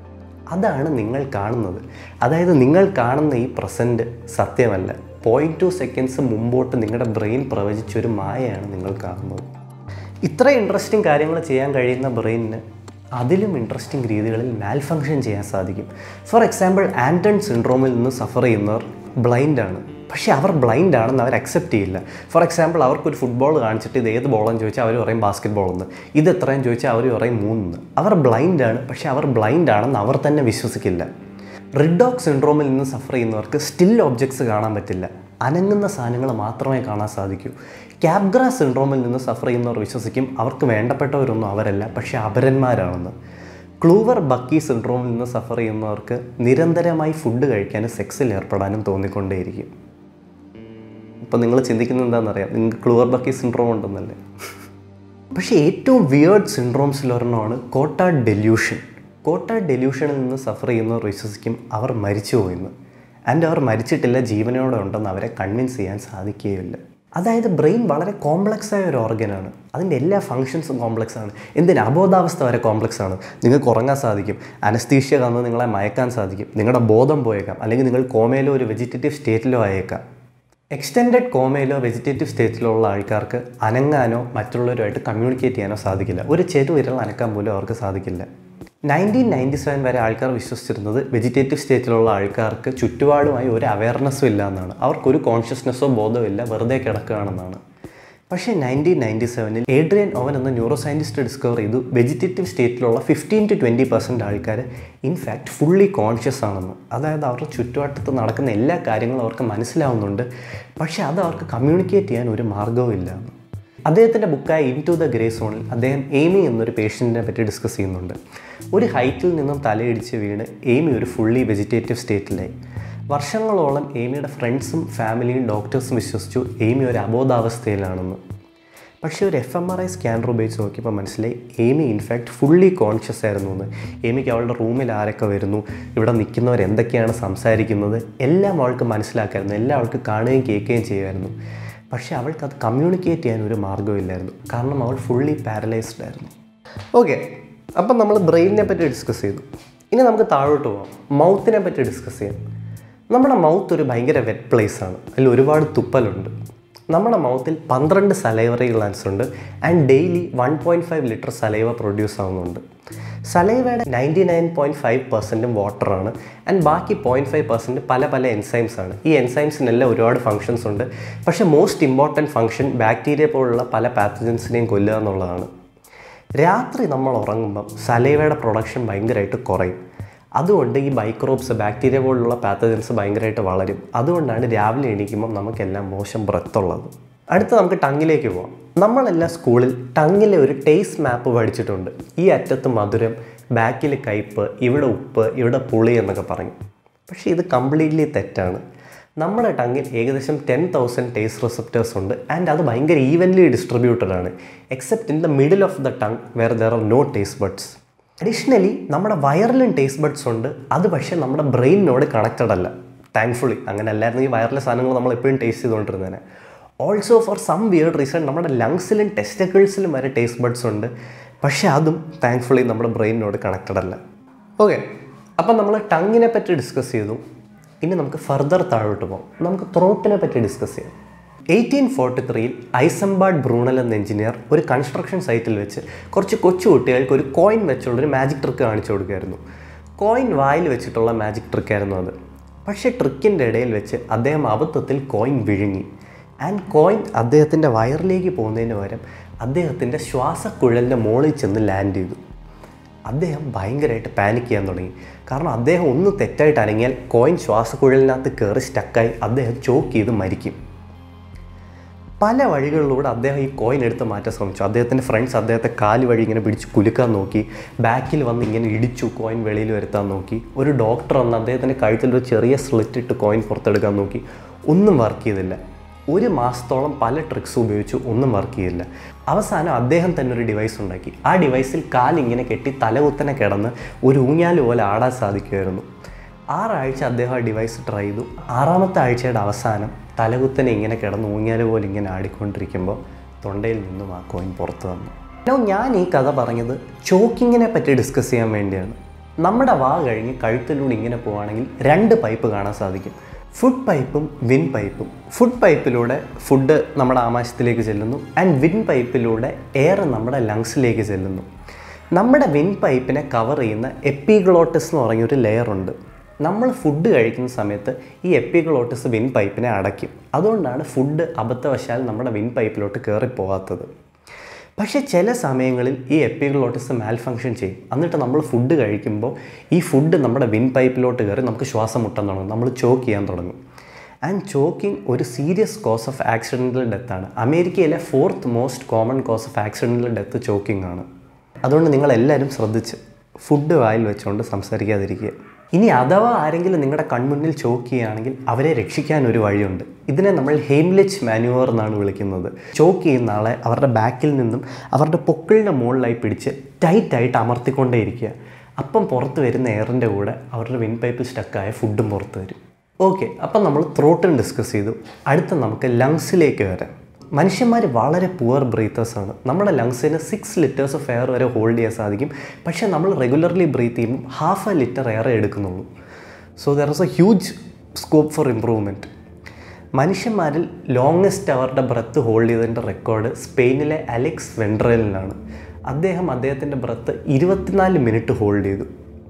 S1: അതാണ് നിങ്ങൾ കാണുന്നത് അതായത് നിങ്ങൾ കാണുന്ന ഈ പ്രസൻറ്റ് സത്യമല്ല പോയിൻറ്റ് ടു സെക്കൻഡ്സ് മുമ്പോട്ട് നിങ്ങളുടെ ബ്രെയിൻ പ്രവചിച്ചൊരു മായയാണ് നിങ്ങൾ കാണുന്നത് ഇത്ര ഇൻട്രസ്റ്റിംഗ് കാര്യങ്ങൾ ചെയ്യാൻ കഴിയുന്ന ബ്രെയിനിന് അതിലും ഇൻട്രസ്റ്റിംഗ് രീതികളിൽ മാൽ ഫങ്ഷൻ ചെയ്യാൻ സാധിക്കും ഫോർ എക്സാമ്പിൾ ആൻറ്റൺ സിൻഡ്രോമിൽ നിന്ന് സഫർ ചെയ്യുന്നവർ ബ്ലൈൻഡാണ് പക്ഷേ അവർ ബ്ലൈൻഡ് ആണെന്ന് അവർ അക്സെപ്റ്റ് ചെയ്യില്ല ഫോർ എക്സാമ്പിൾ അവർക്കൊരു ഫുട്ബോൾ കാണിച്ചിട്ട് ഇത് ഏത് ബോളെന്ന് ചോദിച്ചാൽ അവർ പറയും ബാസ്കറ്റ് ബോൾ എന്ന് ഇത് എത്രയും ചോദിച്ചാൽ അവർ പറയും മൂന്നെന്ന് അവർ ബ്ലൈൻഡ് ആണ് പക്ഷേ അവർ ബ്ലൈൻഡ് ആണെന്ന് അവർ തന്നെ വിശ്വസിക്കില്ല റിഡോക് സിൻഡ്രോമിൽ നിന്ന് സഫർ ചെയ്യുന്നവർക്ക് സ്റ്റിൽ ഒബ്ജക്ട്സ് കാണാൻ പറ്റില്ല അനങ്ങുന്ന സാധനങ്ങൾ മാത്രമേ കാണാൻ സാധിക്കൂ ക്യാബ്ഗ്ര സിൻഡ്രോമിൽ നിന്ന് സഫർ ചെയ്യുന്നവർ വിശ്വസിക്കും അവർക്ക് വേണ്ടപ്പെട്ടവരൊന്നും അവരല്ല പക്ഷേ അപരന്മാരാണെന്ന് ക്ലൂവർ ബക്കി സിൻഡ്രോമിൽ നിന്ന് സഫർ ചെയ്യുന്നവർക്ക് നിരന്തരമായി ഫുഡ് കഴിക്കാനും സെക്സിൽ ഏർപ്പെടാനും തോന്നിക്കൊണ്ടേയിരിക്കും ഇപ്പം നിങ്ങൾ ചിന്തിക്കുന്നത് എന്താണെന്നറിയാം നിങ്ങൾക്ക് ക്ലൂവർ ബക്കി സിൻഡ്രോം ഉണ്ടെന്നല്ലേ പക്ഷേ ഏറ്റവും വിയേർഡ് സിൻഡ്രോംസിൽ ഒരെണ്ണമാണ് കോട്ടാഡ് ഡെല്യൂഷൻ കോട്ടാഡ് ഡെല്യൂഷനിൽ നിന്ന് സഫർ ചെയ്യുന്നവർ വിശ്വസിക്കും അവർ മരിച്ചു പോയെന്ന് ആൻഡ് അവർ മരിച്ചിട്ടില്ല ജീവനോടെ ഉണ്ടെന്ന് അവരെ കൺവിൻസ് ചെയ്യാൻ സാധിക്കുകയില്ല അതായത് ബ്രെയിൻ വളരെ കോംപ്ലക്സ് ആയ ഒരു ഓർഗനാണ് അതിൻ്റെ എല്ലാ ഫങ്ഷൻസും കോംപ്ലക്സ് ആണ് എന്തിന് അബോധാവസ്ഥ വരെ കോംപ്ലക്സ് ആണ് നിങ്ങൾക്ക് ഉറങ്ങാൻ സാധിക്കും അനസ്തീഷ്യ തന്ന് നിങ്ങളെ മയക്കാൻ സാധിക്കും നിങ്ങളുടെ ബോധം പോയേക്കാം അല്ലെങ്കിൽ നിങ്ങൾ കോമയിലോ ഒരു വെജിറ്റേറ്റീവ് സ്റ്റേറ്റിലോ ആയേക്കാം എക്സ്റ്റെൻഡഡ് കോമയിലോ വെജിറ്റേറ്റീവ് സ്റ്റേറ്റിലോ ഉള്ള ആൾക്കാർക്ക് അനങ്ങാനോ മറ്റുള്ളവരുമായിട്ട് കമ്മ്യൂണിക്കേറ്റ് ചെയ്യാനോ സാധിക്കില്ല ഒരു ചെറു വിരൽ അനക്കാൻ പോലും അവർക്ക് സാധിക്കില്ല നയൻറ്റീൻ നയൻറ്റി സെവൻ വരെ ആൾക്കാർ വിശ്വസിച്ചിരുന്നത് വെജിറ്റേറ്റീവ് സ്റ്റേറ്റിലുള്ള ആൾക്കാർക്ക് ചുറ്റുപാടുമായി ഒരു അവയർനെസ്സും ഇല്ല എന്നാണ് അവർക്കൊരു കോൺഷ്യസ്നെസ്സോ ബോധമോ ഇല്ല വെറുതെ കിടക്കുകയാണെന്നാണ് പക്ഷേ നയൻറ്റീൻ നയൻറ്റി സെവനിൽ ഏഡ്രിയൻ ഓവൻ എന്ന ന്യൂറോ സയൻറ്റിസ്റ്റ് ഡിസ്കവർ ചെയ്തു വെജിറ്റേറ്റീവ് സ്റ്റേറ്റിലുള്ള ഫിഫ്റ്റീൻ ടു ട്വൻറ്റി പെർസെൻറ്റ് ആൾക്കാർ ഇൻഫാക്റ്റ് ഫുള്ളി കോൺഷ്യസ് ആണെന്ന് അതായത് അവരുടെ ചുറ്റുവട്ടത്ത് നടക്കുന്ന എല്ലാ കാര്യങ്ങളും അവർക്ക് മനസ്സിലാവുന്നുണ്ട് പക്ഷേ അത് അവർക്ക് കമ്മ്യൂണിക്കേറ്റ് ചെയ്യാൻ ഒരു മാർഗ്ഗവും ഇല്ല എന്ന് അദ്ദേഹത്തിൻ്റെ ബുക്കായ ഇൻ ടു ദ ഗ്രേ സോണിൽ അദ്ദേഹം എയ്മി എന്നൊരു പേഷ്യൻറ്റിനെ പറ്റി ഡിസ്കസ് ചെയ്യുന്നുണ്ട് ഒരു ഹൈറ്റിൽ നിന്നും തലയിടിച്ച് വീണ് എയ്മി ഒരു ഫുള്ളി വെജിറ്റേറ്റീവ് സ്റ്റേറ്റിലായി വർഷങ്ങളോളം എയ്മിയുടെ ഫ്രണ്ട്സും ഫാമിലിയും ഡോക്ടേഴ്സും വിശ്വസിച്ചു എയ്മി ഒരു അബോധാവസ്ഥയിലാണെന്ന് പക്ഷേ ഒരു F M R I scanner ഉപയോഗിച്ച് നോക്കിയപ്പോൾ മനസ്സിലായി എയ്മി ഇൻഫാക്റ്റ് ഫുള്ളി കോൺഷ്യസ് ആയിരുന്നു എന്ന് എയ്മിക്ക് അവളുടെ റൂമിൽ ആരൊക്കെ വരുന്നു ഇവിടെ നിൽക്കുന്നവർ എന്തൊക്കെയാണ് സംസാരിക്കുന്നത് എല്ലാം അവൾക്ക് മനസ്സിലാക്കായിരുന്നു എല്ലാം അവൾക്ക് കാണുകയും കേൾക്കുകയും ചെയ്യുമായിരുന്നു പക്ഷേ അവൾക്ക് അത് കമ്മ്യൂണിക്കേറ്റ് ചെയ്യാൻ ഒരു മാർഗ്ഗമില്ലായിരുന്നു കാരണം അവൾ ഫുള്ളി പാരലൈസ്ഡ് ആയിരുന്നു ഓക്കെ അപ്പം നമ്മൾ ബ്രെയിനിനെ പറ്റി ഡിസ്കസ് ചെയ്തു ഇനി നമുക്ക് താഴോട്ട് പോകാം മൗത്തിനെ പറ്റി ഡിസ്കസ് ചെയ്യാം നമ്മുടെ മൗത്ത് ഒരു ഭയങ്കര വെറ്റ് പ്ലേസ് ആണ് അതിൽ ഒരുപാട് തുപ്പലുണ്ട് നമ്മുടെ മൗത്തിൽ പന്ത്രണ്ട് സലൈവറി ഗ്ലാൻസ് ഉണ്ട് and daily one point five litre saliva produce ആവുന്നുണ്ട് സലൈവയുടെ നയൻറ്റി നയൻ പോയിൻറ്റ് ഫൈവ് പെർസെൻറ്റും വാട്ടറാണ് ആൻഡ് ബാക്കി പോയിൻറ്റ് ഫൈവ് പെർസെൻറ്റ് പല പല എൻസൈംസ് ആണ് ഈ എൻസൈംസിനെല്ലാം ഒരുപാട് ഫങ്ഷൻസ് ഉണ്ട് പക്ഷേ മോസ്റ്റ് ഇമ്പോർട്ടൻറ്റ് ഫങ്ഷൻ ബാക്ടീരിയ പോലുള്ള പല പാത്തജൻസിനെയും കൊല്ലുക എന്നുള്ളതാണ് രാത്രി നമ്മൾ ഉറങ്ങുമ്പം സലൈവയുടെ പ്രൊഡക്ഷൻ ഭയങ്കരമായിട്ട് കുറയും അതുകൊണ്ട് ഈ മൈക്രോബ്സ് ബാക്ടീരിയ പോലുള്ള പാത്തജൻസ് ഭയങ്കരമായിട്ട് വളരും അതുകൊണ്ടാണ് രാവിലെ എണീക്കുമ്പം നമുക്കെല്ലാം മോശം ബ്രത്തുള്ളത് അടുത്ത നമുക്ക് ടങ്ങിലേക്ക് പോവാം നമ്മളെല്ലാം സ്കൂളിൽ ടങ്ങിലെ ഒരു ടേസ്റ്റ് മാപ്പ് പഠിച്ചിട്ടുണ്ട് ഈ അറ്റത്ത് മധുരം ബാക്കിൽ കയ്പ്പ് ഇവിടെ ഉപ്പ് ഇവിടെ പുളി എന്നൊക്കെ പറയും പക്ഷേ ഇത് കംപ്ലീറ്റ്ലി തെറ്റാണ് നമ്മുടെ ടങ്ങിൽ ഏകദേശം ടെൻ തൗസൻഡ് ടേസ്റ്റ് റിസപ്റ്റേഴ്സ് ഉണ്ട് ആൻഡ് അത് ഭയങ്കര ഈവൻലി ഡിസ്ട്രിബ്യൂട്ടഡ് ആണ് except in the middle of the tongue where there are no taste buds additionally നമ്മുടെ വയറിലും ടേസ്റ്റ് ബഡ്സ് ഉണ്ട് അത് പക്ഷേ നമ്മുടെ ബ്രെയിനിനോട് കണക്റ്റഡ് അല്ല താങ്ക്ഫുള്ളി അങ്ങനെ അല്ലായിരുന്നു ഈ വയറിലെ സാധനങ്ങൾ നമ്മൾ എപ്പോഴും ടേസ്റ്റ് ചെയ്തുകൊണ്ടിരുന്നേനെ also for some weird reason നമ്മുടെ ലങ്സിലും ടെസ്റ്റക്കിൾസിലും വരെ ടേസ്റ്റ് ബഡ്സ് ഉണ്ട് പക്ഷേ അതും താങ്ക്ഫുള്ളി നമ്മുടെ ബ്രെയിനിനോട് കണക്റ്റഡ് അല്ല ഓക്കെ അപ്പം നമ്മൾ ടങ്ങിനെ പറ്റി ഡിസ്കസ് ചെയ്തു ഇനി നമുക്ക് ഫർദർ താഴോട്ട് പോകാം നമുക്ക് ത്രോട്ടിനെ പറ്റി ഡിസ്കസ് ചെയ്യാം എയ്റ്റീൻ ഫോർട്ടി ത്രീയിൽ ഐസംബാർഡ് ബ്രൂണൽ എന്ന എഞ്ചിനീയർ ഒരു കൺസ്ട്രക്ഷൻ സൈറ്റിൽ വെച്ച് കുറച്ച് കൊച്ചു കുട്ടികൾക്ക് ഒരു കോയിൻ വെച്ചുള്ളൊരു മാജിക് ട്രിക്ക് കാണിച്ചു കൊടുക്കുമായിരുന്നു കോയിൻ വായിൽ വെച്ചിട്ടുള്ള മാജിക് ട്രിക്കായിരുന്നു അത് പക്ഷേ ട്രിക്കിൻ്റെ ഇടയിൽ വെച്ച് അദ്ദേഹം അബദ്ധത്തിൽ കോയിൻ വിഴുങ്ങി ആൻഡ് കോയിൻ അദ്ദേഹത്തിൻ്റെ വയറിലേക്ക് പോകുന്നതിന് പകരം അദ്ദേഹത്തിൻ്റെ ശ്വാസക്കുഴലിൻ്റെ മുകളിൽ ചെന്ന് ലാൻഡ് ചെയ്തു അദ്ദേഹം ഭയങ്കരമായിട്ട് പാനിക് ചെയ്യാൻ തുടങ്ങി കാരണം അദ്ദേഹം ഒന്ന് തെറ്റായിട്ട് അനങ്ങിയാൽ കോയിൻ ശ്വാസക്കുഴലിനകത്ത് കയറി സ്റ്റക്കായി അദ്ദേഹം ചോക്ക് ചെയ്ത് മരിക്കും പല വഴികളിലൂടെ അദ്ദേഹം ഈ കോയിൻ എടുത്ത് മാറ്റാൻ ശ്രമിച്ചു അദ്ദേഹത്തിൻ്റെ ഫ്രണ്ട്സ് അദ്ദേഹത്തെ കാല് വഴി ഇങ്ങനെ പിടിച്ച് കുലുക്കാൻ നോക്കി ബാക്കിൽ വന്ന് ഇങ്ങനെ ഇടിച്ചു കോയിൻ വെളിയിൽ വരുത്താൻ നോക്കി ഒരു ഡോക്ടർ വന്ന് അദ്ദേഹത്തിൻ്റെ കഴുത്തിൽ ഒരു ചെറിയ സ്ലിറ്റ് ഇട്ട് കോയിൻ പുറത്തെടുക്കാൻ നോക്കി ഒന്നും വർക്ക് ചെയ്തില്ല ഒരു മാസത്തോളം പല ട്രിക്സ് ഉപയോഗിച്ചു ഒന്നും വർക്ക് ചെയ്തില്ല അവസാനം അദ്ദേഹം തന്നെ ഒരു ഡിവൈസ് ഉണ്ടാക്കി ആ ഡിവൈസിൽ കാലിങ്ങനെ കെട്ടി തലകുത്തനെ കിടന്ന് ഒരു ഊഞ്ഞാല് പോലെ ആടാൻ സാധിക്കുമായിരുന്നു ആറാഴ്ച അദ്ദേഹം ആ ഡിവൈസ് ട്രൈ ചെയ്തു ആറാമത്തെ ആഴ്ചയുടെ അവസാനം തലകുത്തനെ ഇങ്ങനെ കിടന്ന് ഊഞ്ഞാല് പോലെ ഇങ്ങനെ ആടിക്കൊണ്ടിരിക്കുമ്പോൾ തൊണ്ടയിൽ നിന്നും ആ കോയിൻ പുറത്തു വന്നു നോ ഞാൻ ഈ കഥ പറഞ്ഞത് ചോക്കിങ്ങിനെ പറ്റി ഡിസ്കസ് ചെയ്യാൻ വേണ്ടിയാണ് നമ്മുടെ വാ കഴിഞ്ഞ് കഴുത്തിലൂടെ ഇങ്ങനെ പോവുകയാണെങ്കിൽ രണ്ട് പൈപ്പ് കാണാൻ സാധിക്കും ഫുഡ് പൈപ്പും വിൻ പൈപ്പും ഫുഡ് പൈപ്പിലൂടെ ഫുഡ് നമ്മുടെ ആമാശയത്തിലേക്ക് ചെല്ലുന്നു ആൻഡ് വിൻ പൈപ്പിലൂടെ എയർ നമ്മുടെ ലങ്സിലേക്ക് ചെല്ലുന്നു നമ്മുടെ വിൻ പൈപ്പിനെ കവർ ചെയ്യുന്ന എപ്പിഗ്ലോട്ടസ് എന്ന് പറഞ്ഞൊരു ലെയർ ഉണ്ട് നമ്മൾ ഫുഡ് കഴിക്കുന്ന സമയത്ത് ഈ എപ്പിഗ്ലോട്ടസ് വിൻ പൈപ്പിനെ അടയ്ക്കും അതുകൊണ്ടാണ് ഫുഡ് അബദ്ധവശാൽ നമ്മുടെ വിൻ പൈപ്പിലോട്ട് കയറിപ്പോകാത്തത് പക്ഷേ ചില സമയങ്ങളിൽ ഈ എപ്പിഗ്ലോട്ടിസ് മാൽ ഫങ്ഷൻ ചെയ്യും എന്നിട്ട് നമ്മൾ ഫുഡ് കഴിക്കുമ്പോൾ ഈ ഫുഡ് നമ്മുടെ വിൻ പൈപ്പിലോട്ട് കയറി നമുക്ക് ശ്വാസം മുട്ടാൻ തുടങ്ങും നമ്മൾ ചോക്ക് ചെയ്യാൻ തുടങ്ങും ആൻഡ് ചോക്കിംഗ് ഒരു സീരിയസ് കോസ് ഓഫ് ആക്സിഡൻ്റൽ ഡെത്താണ് അമേരിക്കയിലെ fourth most common cause of accidental death choking ആണ് അതുകൊണ്ട് നിങ്ങൾ എല്ലാവരും ശ്രദ്ധിച്ച് ഫുഡ് വായിൽ വെച്ചുകൊണ്ട് സംസാരിക്കാതിരിക്കുക ഇനി അഥവാ ആരെങ്കിലും നിങ്ങളുടെ കൺമുന്നിൽ ചോക്ക് ചെയ്യുകയാണെങ്കിൽ അവരെ രക്ഷിക്കാൻ ഒരു വഴിയുണ്ട് ഇതിനെ നമ്മൾ ഹെയിംലിച്ച് മാനുവർ എന്നാണ് വിളിക്കുന്നത് ചോക്ക് ചെയ്യുന്ന ആളെ അവരുടെ ബാക്കിൽ നിന്നും അവരുടെ പൊക്കിളിൻ്റെ മുകളിലായി പിടിച്ച് ടൈറ്റായിട്ട് അമർത്തിക്കൊണ്ടേയിരിക്കുക അപ്പം പുറത്ത് വരുന്ന എയറിൻ്റെ കൂടെ അവരുടെ വിൻ പൈപ്പിൽ സ്റ്റക്കായ ഫുഡും പുറത്ത് വരും ഓക്കെ അപ്പം നമ്മൾ ത്രോട്ടിൽ ഡിസ്കസ് ചെയ്തു അടുത്ത നമുക്ക് ലങ്സിലേക്ക് വരാം മനുഷ്യന്മാർ വളരെ പുവർ ബ്രീത്തേഴ്സാണ് നമ്മുടെ ലങ്സിന് സിക്സ് ലിറ്റേഴ്സ് ഓഫ് എയർ വരെ ഹോൾഡ് ചെയ്യാൻ സാധിക്കും പക്ഷേ നമ്മൾ റെഗുലർലി ബ്രീത്ത് ചെയ്യുമ്പോൾ ഹാഫ് എ ലിറ്റർ എയർ എടുക്കുന്നുള്ളൂ so there is a huge scope for improvement മനുഷ്യന്മാരിൽ ലോങ്ങസ്റ്റ് അവരുടെ ബ്രത്ത് ഹോൾഡ് ചെയ്തതിൻ്റെ റെക്കോർഡ് സ്പെയിനിലെ അലക്സ് വെൻഡ്രലിനാണ് അദ്ദേഹം അദ്ദേഹത്തിൻ്റെ ബ്രത്ത് ഇരുപത്തിനാല് മിനിറ്റ് ഹോൾഡ് ചെയ്തു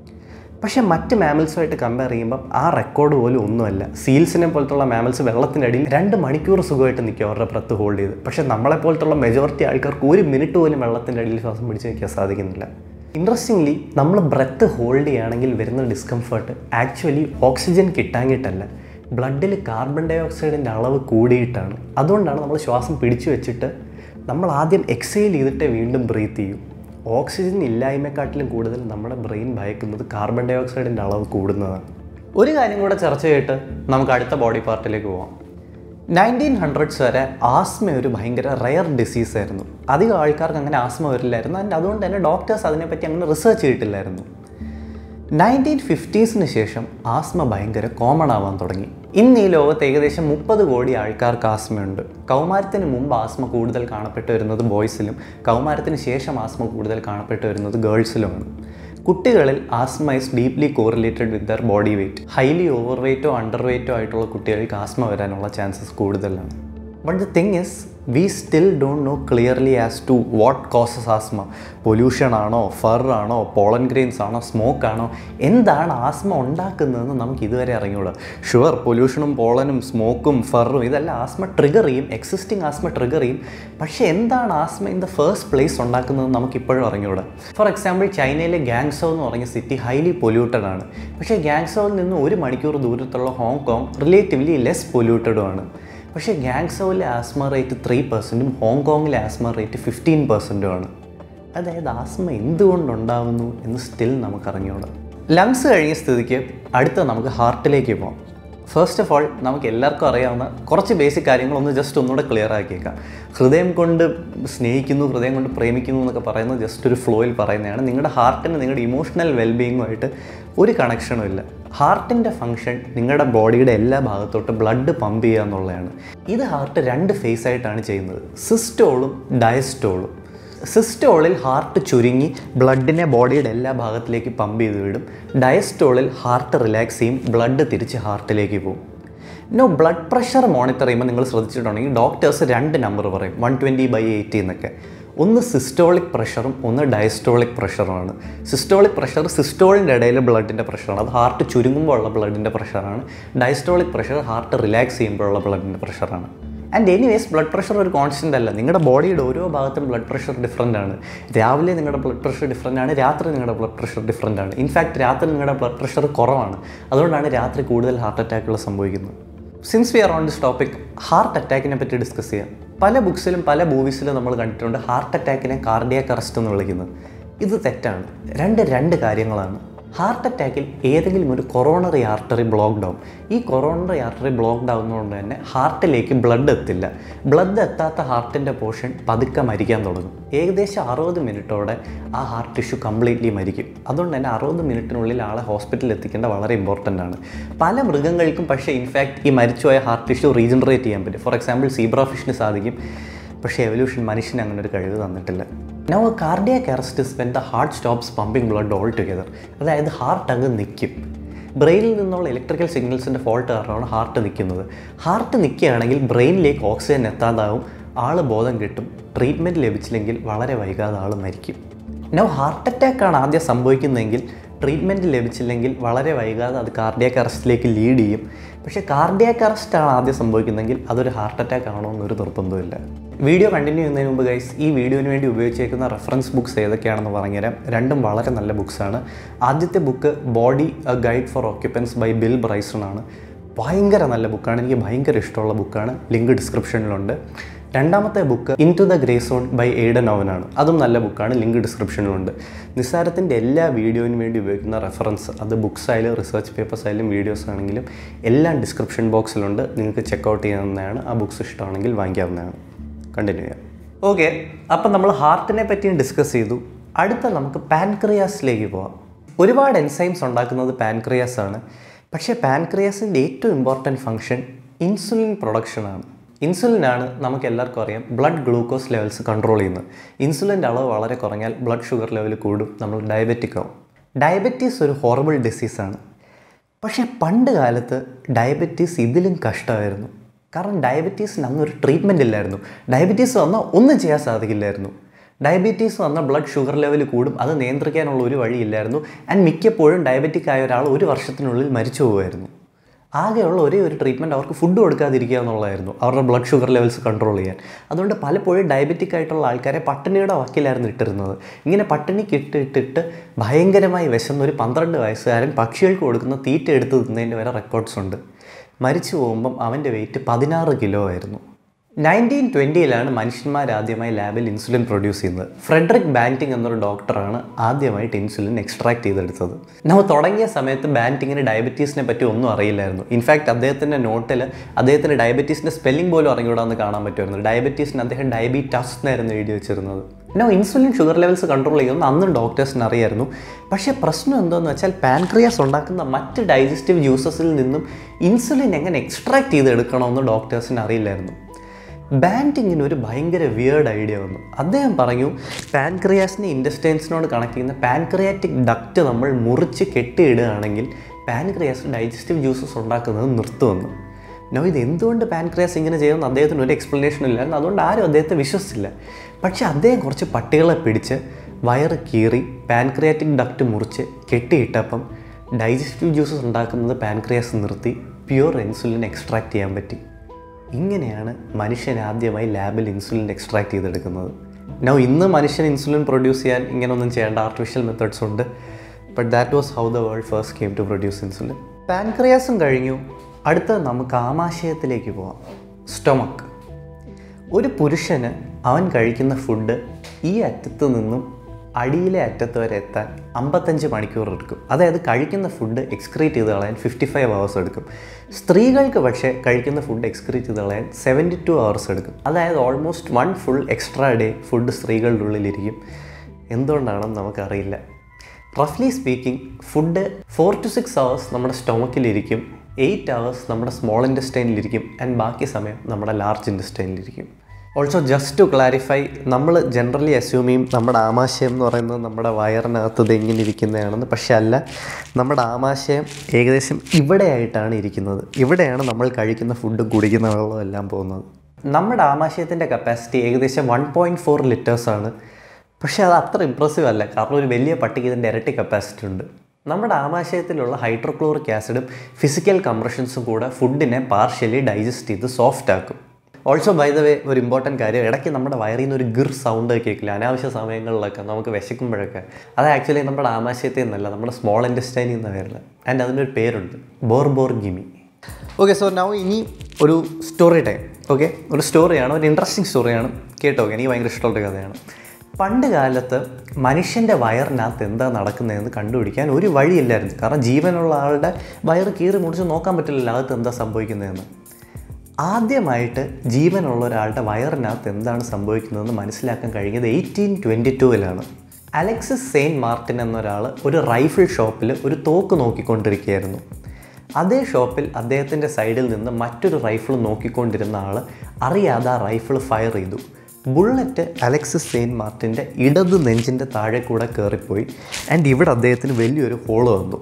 S1: പക്ഷേ മറ്റ് മാമൽസുമായിട്ട് കമ്പയർ ചെയ്യുമ്പം ആ റെക്കോർഡ് പോലും ഒന്നുമല്ല സീൽസിനെ പോലത്തുള്ള മാമൽസ് വെള്ളത്തിൻ്റെ അടിയിൽ രണ്ട് മണിക്കൂർ സുഖമായിട്ട് നിൽക്കും അവരുടെ ബ്രത്ത് ഹോൾഡ് ചെയ്ത് പക്ഷേ നമ്മളെ പോലത്തുള്ള മെജോറിറ്റി ആൾക്കാർക്ക് ഒരു മിനിറ്റ് പോലും വെള്ളത്തിൻ്റെ അടിയിൽ ശ്വാസം പിടിച്ച് വയ്ക്കാൻ സാധിക്കുന്നില്ല ഇൻട്രസ്റ്റിംഗ്ലി നമ്മൾ ബ്രത്ത് ഹോൾഡ് ചെയ്യുകയാണെങ്കിൽ വരുന്ന ഡിസ്കംഫർട്ട് ആക്ച്വലി ഓക്സിജൻ കിട്ടാഞ്ഞിട്ടല്ല ബ്ലഡിൽ കാർബൺ ഡൈ ഓക്സൈഡിൻ്റെ അളവ് കൂടിയിട്ടാണ് അതുകൊണ്ടാണ് നമ്മൾ ശ്വാസം പിടിച്ചു വെച്ചിട്ട് നമ്മൾ ആദ്യം എക്സൈൽ ചെയ്തിട്ടേ വീണ്ടും ബ്രീത്ത് ചെയ്യും ഓക്സിജൻ ഇല്ലായ്മക്കാട്ടിലും കൂടുതൽ നമ്മുടെ ബ്രെയിൻ ഭയക്കുന്നത് കാർബൺ ഡൈ ഓക്സൈഡിൻ്റെ അളവ് കൂടുന്നതാണ് ഒരു കാര്യം കൂടെ ചർച്ച ചെയ്തിട്ട് നമുക്ക് അടുത്ത ബോഡി പാർട്ടിലേക്ക് പോവാം നയൻറ്റീൻ ഹൺഡ്രഡ്സ് വരെ ആസ്മ ഒരു ഭയങ്കര റയർ ഡിസീസ് ആയിരുന്നു അധികം ആൾക്കാർക്ക് അങ്ങനെ ആസ്മ വരില്ലായിരുന്നു ആൻഡ് അതുകൊണ്ട് തന്നെ ഡോക്ടേഴ്സ് അതിനെപ്പറ്റി അങ്ങനെ റിസർച്ച് ചെയ്തിട്ടില്ലായിരുന്നു നയൻറ്റീൻ ഫിഫ്റ്റീസിന് ശേഷം ആസ്മ ഭയങ്കര കോമൺ ആവാൻ തുടങ്ങി ഇന്ന് ഈ ലോകത്ത് ഏകദേശം മുപ്പത് കോടി ആൾക്കാർക്ക് ആസ്മയുണ്ട് കൗമാരത്തിന് മുമ്പ് ആസ്മ കൂടുതൽ കാണപ്പെട്ടു വരുന്നത് ബോയ്സിലും കൗമാരത്തിന് ശേഷം ആസ്മ കൂടുതൽ കാണപ്പെട്ടു വരുന്നത് ഗേൾസിലുമാണ് കുട്ടികളിൽ asthma is deeply correlated with their body weight highly over വെയ്റ്റോ അണ്ടർ വെയ്റ്റോ ആയിട്ടുള്ള കുട്ടികൾക്ക് ആസ്മ വരാനുള്ള ചാൻസസ് കൂടുതലാണ് but the thing is we still don't know clearly as to what causes asthma pollution ആണോ ഫർ ആണോ പോളൻ ഗ്രെയിൻസ് ആണോ smoke ആണോ എന്താണ് ആസ്മ ഉണ്ടാക്കുന്നതെന്ന് നമുക്ക് ഇതുവരെ അറിഞ്ഞൂടാ ഷുവർ പൊല്യൂഷനും പോളനും സ്മോക്കും ഫറും ഇതെല്ലാം ആസ്മ ട്രിഗർ ചെയ്യും എക്സിസ്റ്റിംഗ് ആസ്മ ട്രിഗർ ചെയ്യും പക്ഷേ എന്താണ് asthma in the first place ഉണ്ടാക്കുന്നതെന്ന് നമുക്ക് ഇപ്പോഴും അറിഞ്ഞൂടാ ഫോർ എക്സാമ്പിൾ ചൈനയിലെ ഗാങ്സോ എന്ന് പറഞ്ഞ സിറ്റി ഹൈലി പൊല്യൂട്ടഡ് ആണ് പക്ഷേ ഗാങ്സോയിൽ നിന്ന് ഒരു മണിക്കൂർ ദൂരത്തുള്ള ഹോങ്കോങ് റിലേറ്റീവ്ലി ലെസ് പൊല്യൂട്ടഡും ആണ് പക്ഷേ ഗാങ്സോവിലെ ആസ്മ റേറ്റ് ത്രീ പെർസെൻറ്റും ഹോങ്കോങ്ങിലെ ആസ്മ റേറ്റ് ഫിഫ്റ്റീൻ പെർസെൻറ്റും ആണ് അതായത് ആസ്മ എന്തുകൊണ്ടുണ്ടാവുന്നു എന്ന് സ്റ്റിൽ നമുക്ക് അറിഞ്ഞുകൂടാ ലങ്സ് കഴിഞ്ഞ സ്ഥിതിക്ക് അടുത്ത നമുക്ക് ഹാർട്ടിലേക്ക് പോകാം ഫസ്റ്റ് ഓഫ് ഓൾ നമുക്ക് എല്ലാവർക്കും അറിയാവുന്ന കുറച്ച് ബേസിക് കാര്യങ്ങളൊന്ന് ജസ്റ്റ് ഒന്നുകൂടെ ക്ലിയർ ആക്കിയേക്കാം ഹൃദയം കൊണ്ട് സ്നേഹിക്കുന്നു ഹൃദയം കൊണ്ട് പ്രേമിക്കുന്നു എന്നൊക്കെ പറയുന്നത് ജസ്റ്റ് ഒരു ഫ്ലോയിൽ പറയുന്നതാണ് നിങ്ങളുടെ ഹാർട്ടിന് നിങ്ങളുടെ ഇമോഷണൽ വെൽബീയിങ്ങുമായിട്ട് ഒരു കണക്ഷനും ഇല്ല ഹാർട്ടിൻ്റെ ഫങ്ഷൻ നിങ്ങളുടെ ബോഡിയുടെ എല്ലാ ഭാഗത്തോട്ട് ബ്ലഡ് പമ്പ് ചെയ്യുക എന്നുള്ളതാണ് ഇത് ഹാർട്ട് രണ്ട് ഫേസ് ആയിട്ടാണ് ചെയ്യുന്നത് സിസ്റ്റോളും ഡയസ്റ്റോളും സിസ്റ്റോളിൽ ഹാർട്ട് ചുരുങ്ങി ബ്ലഡിനെ ബോഡിയുടെ എല്ലാ ഭാഗത്തിലേക്ക് പമ്പ് ചെയ്ത് വിടും ഡയസ്റ്റോളിൽ ഹാർട്ട് റിലാക്സ് ചെയ്യും ബ്ലഡ് തിരിച്ച് ഹാർട്ടിലേക്ക് പോകും നോ ബ്ലഡ് പ്രഷർ മോണിറ്റർ ചെയ്യുമ്പോൾ നിങ്ങൾ ശ്രദ്ധിച്ചിട്ടുണ്ടെങ്കിൽ ഡോക്ടേഴ്സ് രണ്ട് നമ്പർ പറയും വൺ ട്വൻറ്റി ബൈ എയ്റ്റി എന്നൊക്കെ ഒന്ന് സിസ്റ്റോളിക് പ്രഷറും ഒന്ന് ഡയസ്റ്റോളിക് പ്രഷറുമാണ് സിസ്റ്റോളിക് പ്രഷർ സിസ്റ്റോളിൻ്റെ ഇടയിൽ ബ്ലഡിൻ്റെ പ്രഷറാണ് അത് ഹാർട്ട് ചുരുങ്ങുമ്പോൾ ഉള്ള ബ്ലഡിൻ്റെ പ്രഷറാണ് ഡയസ്റ്റോളിക് പ്രഷർ ഹാർട്ട് റിലാക്സ് ചെയ്യുമ്പോഴുള്ള ബ്ലഡിൻ്റെ പ്രഷറാണ് ആൻഡ് എനിവേസ് ബ്ലഡ് പ്രഷർ ഒരു കോൺസ്റ്റൻ്റ് അല്ല നിങ്ങളുടെ ബോഡിയുടെ ഓരോ ഭാഗത്തും ബ്ലഡ് പ്രഷർ ഡിഫറൻ്റ് ആണ് രാവിലെ നിങ്ങളുടെ ബ്ലഡ് പ്രഷർ ഡിഫറൻ്റ് ആണ് രാത്രി നിങ്ങളുടെ ബ്ലഡ് പ്രഷർ ഡിഫറൻ്റ് ആണ് ഇൻഫാക്ട് രാത്രി നിങ്ങളുടെ ബ്ലഡ് പ്രഷർ കുറവാണ് അതുകൊണ്ടാണ് രാത്രി കൂടുതൽ ഹാർട്ട് അറ്റാക്കുകൾ സംഭവിക്കുന്നത് since we are on this topic heart അറ്റാക്കിനെ പറ്റി ഡിസ്കസ് ചെയ്യാം പല ബുക്സിലും പല മൂവീസിലും നമ്മൾ കണ്ടിട്ടുണ്ട് ഹാർട്ട് അറ്റാക്കിനെ കാർഡിയാക് അറസ്റ്റ് എന്ന് വിളിക്കുന്നത് ഇത് തെറ്റാണ് രണ്ട് രണ്ട് കാര്യങ്ങളാണ് ഹാർട്ട് അറ്റാക്കിൽ ഏതെങ്കിലും ഒരു കൊറോണറി ആർട്ടറി ബ്ലോക്ക്ഡ് ആവും ഈ കൊറോണറി ആർട്ടറി ബ്ലോക്ക്ഡ് ആവുന്നതുകൊണ്ട് തന്നെ ഹാർട്ടിലേക്ക് ബ്ലഡ് എത്തില്ല ബ്ലഡ് എത്താത്ത ഹാർട്ടിൻ്റെ പോർഷൻ പതുക്കെ മരിക്കാൻ തുടങ്ങും ഏകദേശം അറുപത് മിനിറ്റോടെ ആ ഹാർട്ട് ടിഷ്യൂ കംപ്ലീറ്റ്ലി മരിക്കും അതുകൊണ്ട് തന്നെ അറുപത് മിനിറ്റിനുള്ളിൽ ആളെ ഹോസ്പിറ്റലിൽ എത്തിക്കേണ്ട വളരെ ഇമ്പോർട്ടൻ്റ് ആണ് പല മൃഗങ്ങൾക്കും പക്ഷേ ഇൻഫാക്ട് ഈ മരിച്ചുപോയ ഹാർട്ട് ടിഷ്യൂ റീജനറേറ്റ് ചെയ്യാൻ പറ്റും ഫോർ എക്സാമ്പിൾ സീബ്ര ഫിഷിന് സാധിക്കും പക്ഷേ എവല്യൂഷൻ മനുഷ്യന് അങ്ങനെ ഒരു കഴിവ് തന്നിട്ടില്ല now cardiac arrest is when the heart stops pumping blood altogether അതായത് ഹാർട്ട് അങ്ങ് നിൽക്കും ബ്രെയിനിൽ നിന്നുള്ള ഇലക്ട്രിക്കൽ സിഗ്നൽസിൻ്റെ ഫോൾട്ട് കാരണമാണ് ഹാർട്ട് നിൽക്കുന്നത് ഹാർട്ട് നിൽക്കുകയാണെങ്കിൽ ബ്രെയിനിലേക്ക് ഓക്സിജൻ എത്താതാവും ആൾ ബോധം കിട്ടും ട്രീറ്റ്മെൻറ്റ് ലഭിച്ചില്ലെങ്കിൽ വളരെ വൈകാതെ ആൾ മരിക്കും നൗ ഹാർട്ട് അറ്റാക്കാണ് ആദ്യം സംഭവിക്കുന്നതെങ്കിൽ ട്രീറ്റ്മെൻറ്റ് ലഭിച്ചില്ലെങ്കിൽ വളരെ വൈകാതെ അത് കാർഡിയാക് അറസ്റ്റിലേക്ക് ലീഡ് ചെയ്യും പക്ഷേ കാർഡിയാക് അറസ്റ്റ് ആണ് ആദ്യം സംഭവിക്കുന്നതെങ്കിൽ അതൊരു ഹാർട്ട് അറ്റാക്ക് ആണോ എന്നൊരു നിർബന്ധമില്ല വീഡിയോ കണ്ടിന്യൂ ചെയ്യുന്നതിന് മുമ്പ് ഗൈസ് ഈ വീഡിയോന് വേണ്ടി ഉപയോഗിച്ചേക്കുന്ന റെഫറൻസ് ബുക്സ് ഏതൊക്കെയാണെന്ന് പറഞ്ഞുതരാം രണ്ടും വളരെ നല്ല ബുക്സാണ് ആദ്യത്തെ book body a guide for occupants by Bill Bryson ആണ് ഭയങ്കര നല്ല ബുക്കാണ് എനിക്ക് ഭയങ്കര ഇഷ്ടമുള്ള ബുക്കാണ് ലിങ്ക് ഡിസ്ക്രിപ്ഷനിലുണ്ട് രണ്ടാമത്തെ book into the grey zone by Aidan ഓവനാണ് അതും നല്ല ബുക്കാണ് ലിങ്ക് ഡിസ്ക്രിപ്ഷനിലുണ്ട് നിസ്സാരത്തിൻ്റെ എല്ലാ വീഡിയോയിന് വേണ്ടി ഉപയോഗിക്കുന്ന റെഫറൻസ് അത് ബുക്സ് ആയാലും റിസർച്ച് പേപ്പേഴ്സ് ആയാലും വീഡിയോസ് ആണെങ്കിലും എല്ലാം ഡിസ്ക്രിപ്ഷൻ ബോക്സിലുണ്ട് നിങ്ങൾക്ക് ചെക്കൗട്ട് ചെയ്യാവുന്നതാണ് ആ ബുക്സ് ഇഷ്ടമാണെങ്കിൽ വാങ്ങിക്കാവുന്നതാണ് കണ്ടിന്യൂ ചെയ്യാം ഓക്കെ അപ്പം നമ്മൾ ഹാർട്ടിനെ പറ്റിയും ഡിസ്കസ് ചെയ്തു അടുത്ത നമുക്ക് പാൻക്രിയാസിലേക്ക് പോവാം ഒരുപാട് എൻസൈംസ് ഉണ്ടാക്കുന്നത് പാൻക്രിയാസ് ആണ് പക്ഷേ പാൻക്രിയാസിൻ്റെ ഏറ്റവും ഇമ്പോർട്ടൻറ്റ് ഫങ്ഷൻ ഇൻസുലിൻ പ്രൊഡക്ഷനാണ് ഇൻസുലിനാണ് നമുക്ക് എല്ലാവർക്കും അറിയാം ബ്ലഡ് ഗ്ലൂക്കോസ് ലെവൽസ് കൺട്രോൾ ചെയ്യുന്നത് ഇൻസുലിൻ്റെ അളവ് വളരെ കുറഞ്ഞാൽ ബ്ലഡ് ഷുഗർ ലെവൽ കൂടും നമ്മൾ ഡയബറ്റിക് ആവും ഡയബറ്റീസ് ഒരു ഹോറബിൾ ഡിസീസാണ് പക്ഷേ പണ്ട് കാലത്ത് ഡയബറ്റീസ് ഇതിലും കഷ്ടമായിരുന്നു കാരണം ഡയബറ്റീസിന് അന്നൊരു ട്രീറ്റ്മെൻറ്റ് ഇല്ലായിരുന്നു ഡയബറ്റീസ് വന്നാൽ ഒന്നും ചെയ്യാൻ സാധിക്കില്ലായിരുന്നു ഡയബറ്റീസ് വന്നാൽ ബ്ലഡ് ഷുഗർ ലെവൽ കൂടും അത് നിയന്ത്രിക്കാനുള്ള ഒരു വഴിയില്ലായിരുന്നു ആൻഡ് മിക്കപ്പോഴും ഡയബറ്റിക് ആയ ഒരാൾ ഒരു വർഷത്തിനുള്ളിൽ മരിച്ചു പോകുമായിരുന്നു ആകെയുള്ള ഒരേ ഒരു ട്രീറ്റ്മെൻറ്റ് അവർക്ക് ഫുഡ് കൊടുക്കാതിരിക്കുക എന്നുള്ളതായിരുന്നു അവരുടെ ബ്ലഡ് ഷുഗർ ലെവൽസ് കൺട്രോൾ ചെയ്യാൻ അതുകൊണ്ട് പലപ്പോഴും ഡയബറ്റിക് ആയിട്ടുള്ള ആൾക്കാരെ പട്ടിണിയുടെ വക്കിലായിരുന്നു ഇട്ടിരുന്നത് ഇങ്ങനെ പട്ടിണിക്ക് ഇട്ട് ഇട്ടിട്ട് ഭയങ്കരമായി വിശന്ന ഒരു പന്ത്രണ്ട് വയസ്സുകാരൻ പക്ഷികൾക്ക് കൊടുക്കുന്ന തീറ്റ എടുത്ത് തിന്നതിൻ്റെ വരെ റെക്കോർഡ്സ് ഉണ്ട് മരിച്ചു പോകുമ്പം അവൻ്റെ വെയിറ്റ് പതിനാറ് കിലോ ആയിരുന്നു നയൻറ്റീൻ ട്വൻറ്റിയിലാണ് മനുഷ്യന്മാർ ആദ്യമായി ലാബിൽ ഇൻസുലിൻ പ്രൊഡ്യൂസ് ചെയ്യുന്നത് ഫ്രെഡറിക് ബാൻറ്റിംഗ് എന്നൊരു ഡോക്ടറാണ് ആദ്യമായിട്ട് ഇൻസുലിൻ എക്സ്ട്രാക്ട് ചെയ്തെടുത്തത് നമ്മൾ തുടങ്ങിയ സമയത്ത് ബാൻറ്റിങ്ങിന് ഡയബറ്റീസിനെ പറ്റി ഒന്നും അറിയില്ലായിരുന്നു ഇൻഫാക്ട് അദ്ദേഹത്തിൻ്റെ നോട്ടിൽ അദ്ദേഹത്തിന് ഡയബറ്റീസിൻ്റെ സ്പെല്ലിംഗ് പോലും അറിഞ്ഞുകൂടാന്ന് കാണാൻ പറ്റുമായിരുന്നു ഡയബറ്റീസിന് അദ്ദേഹം ഡയബീറ്റാസ് എന്നായിരുന്നു എഴുതി വെച്ചിരുന്നത് no insulin sugar levels control ചെയ്യുമെന്ന് അന്നും ഡോക്ടേഴ്സിന് അറിയായിരുന്നു പക്ഷേ പ്രശ്നം എന്താണെന്ന് വെച്ചാൽ പാൻക്രിയാസ് ഉണ്ടാക്കുന്ന മറ്റ് ഡൈജസ്റ്റീവ് ജ്യൂസസിൽ നിന്നും ഇൻസുലിൻ എങ്ങനെ എക്സ്ട്രാക്ട് ചെയ്തെടുക്കണമെന്ന് ഡോക്ടേഴ്സിന് അറിയില്ലായിരുന്നു ബാൻറ്റിങ്ങിന് ഒരു ഭയങ്കര വിയേർഡ് ഐഡിയ വന്നു അദ്ദേഹം പറഞ്ഞു പാൻക്രിയാസിനെ ഇൻഡസ്റ്റൈൻസിനോട് കണക്ട് ചെയ്യുന്ന പാൻക്രിയാറ്റിക് ഡക്റ്റ് നമ്മൾ മുറിച്ച് കെട്ടിയിടുകയാണെങ്കിൽ പാൻക്രിയാസ് ഡൈജസ്റ്റീവ് ജ്യൂസസ് ഉണ്ടാക്കുന്നത് നിർത്തുമെന്ന് നോ ഇത് എന്തുകൊണ്ട് പാൻക്രിയാസ് ഇങ്ങനെ ചെയ്യുമെന്ന് അദ്ദേഹത്തിന് ഒരു എക്സ്പ്ലനേഷൻ ഇല്ലായിരുന്നു അതുകൊണ്ട് ആരും അദ്ദേഹത്തെ വിശ്വസിച്ചില്ല പക്ഷേ അദ്ദേഹം കുറച്ച് പട്ടികളെ പിടിച്ച് വയറ് കീറി പാൻക്രിയാറ്റിക് ഡക്റ്റ് മുറിച്ച് കെട്ടിയിട്ടപ്പം ഡൈജസ്റ്റീവ് ജ്യൂസസ് ഉണ്ടാക്കുന്നത് പാൻക്രിയാസ് നിർത്തി പ്യുവർ ഇൻസുലിൻ എക്സ്ട്രാക്ട് ചെയ്യാൻ പറ്റി ഇങ്ങനെയാണ് മനുഷ്യൻ ആദ്യമായി ലാബിൽ ഇൻസുലിൻ എക്സ്ട്രാക്ട് ചെയ്തെടുക്കുന്നത് നോ ഇന്ന് മനുഷ്യൻ ഇൻസുലിൻ പ്രൊഡ്യൂസ് ചെയ്യാൻ ഇങ്ങനെയൊന്നും ചെയ്യേണ്ട ആർട്ടിഫിഷ്യൽ മെത്തേഡ്സ് ഉണ്ട് but that was how the world first came to produce insulin പാൻക്രിയാസും കഴിഞ്ഞു അടുത്തത് നമുക്ക് ആമാശയത്തിലേക്ക് പോവാം സ്റ്റൊമക്ക് ഒരു പുരുഷന് അവൻ കഴിക്കുന്ന ഫുഡ് ഈ അറ്റത്ത് നിന്നും അടിയിലെ അറ്റത്ത് വരെ എത്താൻ അമ്പത്തഞ്ച് മണിക്കൂർ എടുക്കും അതായത് കഴിക്കുന്ന ഫുഡ് എക്സ്ക്രീറ്റ് ചെയ്ത് കളയാൻ ഫിഫ്റ്റി ഫൈവ് അവേഴ്സ് എടുക്കും സ്ത്രീകൾക്ക് പക്ഷേ കഴിക്കുന്ന ഫുഡ് എക്സ്ക്രീറ്റ് ചെയ്ത് കളയാൻ സെവൻറ്റി ടു അവേഴ്സ് എടുക്കും അതായത് almost one full extra day food സ്ത്രീകളുടെ ഉള്ളിലിരിക്കും എന്തുകൊണ്ടാണെന്ന് നമുക്കറിയില്ല റഫ്ലി speaking food four to six hours നമ്മുടെ സ്റ്റൊമക്കിലിരിക്കും എയ്റ്റ് അവേഴ്സ് നമ്മുടെ സ്മോൾ ഇൻഡസ്റ്റൈനിലിരിക്കും ആൻഡ് ബാക്കി സമയം നമ്മുടെ ലാർജ് ഇൻഡസ്റ്റൈനിലിരിക്കും ഓൾസോ ജസ്റ്റ് ടു ക്ലാരിഫൈ നമ്മൾ ജനറലി അസ്യൂം ചെയ്യും നമ്മുടെ ആമാശയം എന്ന് പറയുന്നത് നമ്മുടെ വയറിനകത്ത് ഇത് എങ്ങനെ ഇരിക്കുന്നതാണെന്ന് പക്ഷെ അല്ല നമ്മുടെ ആമാശയം ഏകദേശം ഇവിടെയായിട്ടാണ് ഇരിക്കുന്നത് ഇവിടെയാണ് നമ്മൾ കഴിക്കുന്ന ഫുഡും കുടിക്കുന്ന വെള്ളവും എല്ലാം പോകുന്നത് നമ്മുടെ ആമാശയത്തിൻ്റെ കപ്പാസിറ്റി ഏകദേശം വൺ പോയിൻറ്റ് ഫോർ ലിറ്റേഴ്സാണ് പക്ഷേ അത് അത്ര ഇമ്പ്രസീവ് അല്ല കാരണം ഒരു വലിയ പട്ടിക്ക് ഇതിൻ്റെ ഇരട്ടി കപ്പാസിറ്റി ഉണ്ട് നമ്മുടെ ആമാശയത്തിലുള്ള ഹൈഡ്രോക്ലോറിക് ആസിഡും ഫിസിക്കൽ കംപ്രഷൻസും കൂടെ ഫുഡിനെ പാർഷ്യലി ഡൈജസ്റ്റ് ചെയ്ത് സോഫ്റ്റ് ആക്കും ഓൾസോ ബൈ ദ വേ ഒരു ഇമ്പോർട്ടൻറ്റ് കാര്യം ഇടയ്ക്ക് നമ്മുടെ വയറിൽ നിന്ന് ഒരു ഗിർ സൗണ്ട് കേൾക്കില്ല അനാവശ്യ സമയങ്ങളിലൊക്കെ നമുക്ക് വിശക്കുമ്പോഴൊക്കെ അത് ആക്ച്വലി നമ്മുടെ ആമാശയത്തിൽ നിന്നല്ല നമ്മുടെ സ്മോൾ ഇൻഡസ്റ്റൈനിൽ നിന്ന് വരുന്നത് ആൻഡ് അതിനൊരു പേരുണ്ട് borborygmi okay so now ഇനി ഒരു സ്റ്റോറി ടൈം ഓക്കെ ഒരു സ്റ്റോറിയാണ് ഒരു ഇൻട്രസ്റ്റിംഗ് സ്റ്റോറിയാണ് കേട്ടോ എനിക്ക് ഭയങ്കര ഇഷ്ടമുള്ള കഥയാണ് പണ്ട് കാലത്ത് മനുഷ്യൻ്റെ വയറിനകത്ത് എന്താ നടക്കുന്നതെന്ന് കണ്ടുപിടിക്കാൻ ഒരു വഴിയില്ലായിരുന്നു കാരണം ജീവനുള്ള ആളുടെ വയറ് കീറി മുറിച്ച് നോക്കാൻ പറ്റില്ലല്ലോ അകത്ത് എന്താ സംഭവിക്കുന്നതെന്ന് ആദ്യമായിട്ട് ജീവനുള്ള ഒരാളുടെ വയറിനകത്ത് എന്താണ് സംഭവിക്കുന്നതെന്ന് മനസ്സിലാക്കാൻ കഴിഞ്ഞത് എയ്റ്റീൻ ട്വൻറ്റി ടൂവിലാണ് അലക്സിസ് സെയിൻറ്റ് മാർട്ടിൻ എന്നൊരാൾ ഒരു റൈഫിൾ ഷോപ്പിൽ ഒരു തോക്ക് നോക്കിക്കൊണ്ടിരിക്കുകയായിരുന്നു അതേ ഷോപ്പിൽ അദ്ദേഹത്തിൻ്റെ സൈഡിൽ നിന്ന് മറ്റൊരു റൈഫിൾ നോക്കിക്കൊണ്ടിരുന്ന ആൾ അറിയാതെ ആ റൈഫിൾ ഫയർ ചെയ്തു ബുള്ളറ്റ് അലക്സിസ് സെയിൻറ്റ് മാർട്ടിൻ്റെ ഇടത് നെഞ്ചിൻ്റെ താഴെ കൂടെ കയറിപ്പോയി ആൻഡ് ഇവിടെ അദ്ദേഹത്തിന് വലിയൊരു ഹോള് വന്നു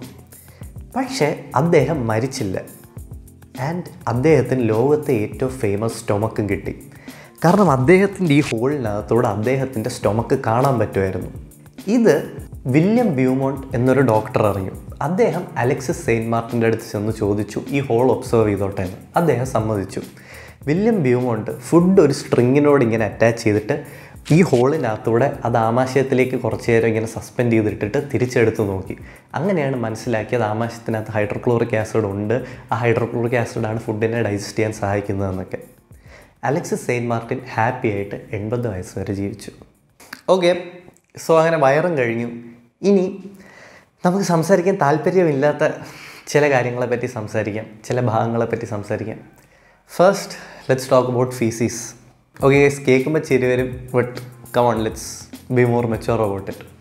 S1: പക്ഷേ അദ്ദേഹം മരിച്ചില്ല ആൻഡ് അദ്ദേഹത്തിന് ലോകത്തെ ഏറ്റവും ഫേമസ് സ്റ്റൊമക്കും കിട്ടി കാരണം അദ്ദേഹത്തിൻ്റെ ഈ ഹോളിനകത്തൂടെ അദ്ദേഹത്തിൻ്റെ സ്റ്റൊമക്ക് കാണാൻ പറ്റുമായിരുന്നു ഇത് വില്യം ബ്യൂമോണ്ട് എന്നൊരു ഡോക്ടർ അറിഞ്ഞു അദ്ദേഹം അലക്സിസ് സെയിൻറ്റ് മാർട്ടിൻ്റെ അടുത്ത് ചെന്ന് ചോദിച്ചു ഈ ഹോൾ ഒബ്സർവ് ചെയ്തോട്ടെ എന്ന് അദ്ദേഹം സമ്മതിച്ചു വില്യം ബ്യൂമോണ്ട് ഫുഡ് ഒരു സ്ട്രിങ്ങിനോട് ഇങ്ങനെ അറ്റാച്ച് ചെയ്തിട്ട് ഈ ഹോളിനകത്തൂടെ അത് ആമാശയത്തിലേക്ക് കുറച്ച് നേരം ഇങ്ങനെ സസ്പെൻഡ് ചെയ്തിട്ടിട്ട് തിരിച്ചെടുത്ത് നോക്കി അങ്ങനെയാണ് മനസ്സിലാക്കിയത് ആമാശയത്തിനകത്ത് ഹൈഡ്രോക്ലോറിക് ആസിഡ് ഉണ്ട് ആ ഹൈഡ്രോക്ലോറിക് ആസിഡാണ് ഫുഡിനെ ഡൈജസ്റ്റ് ചെയ്യാൻ സഹായിക്കുന്നതെന്നൊക്കെ അലക്സിസ് സെയിൻറ്റ് മാർട്ടിൻ ഹാപ്പി ആയിട്ട് എൺപത് വയസ്സ് വരെ ജീവിച്ചു ഓക്കെ സോ അങ്ങനെ വയറും കഴിഞ്ഞു ഇനി നമുക്ക് സംസാരിക്കാൻ താല്പര്യമില്ലാത്ത ചില കാര്യങ്ങളെ പറ്റി സംസാരിക്കാം ചില ഭാഗങ്ങളെ പറ്റി സംസാരിക്കാം first let's talk about faeces okay കേൾക്കുമ്പോൾ ചിരി വരും but come on let's be more mature about it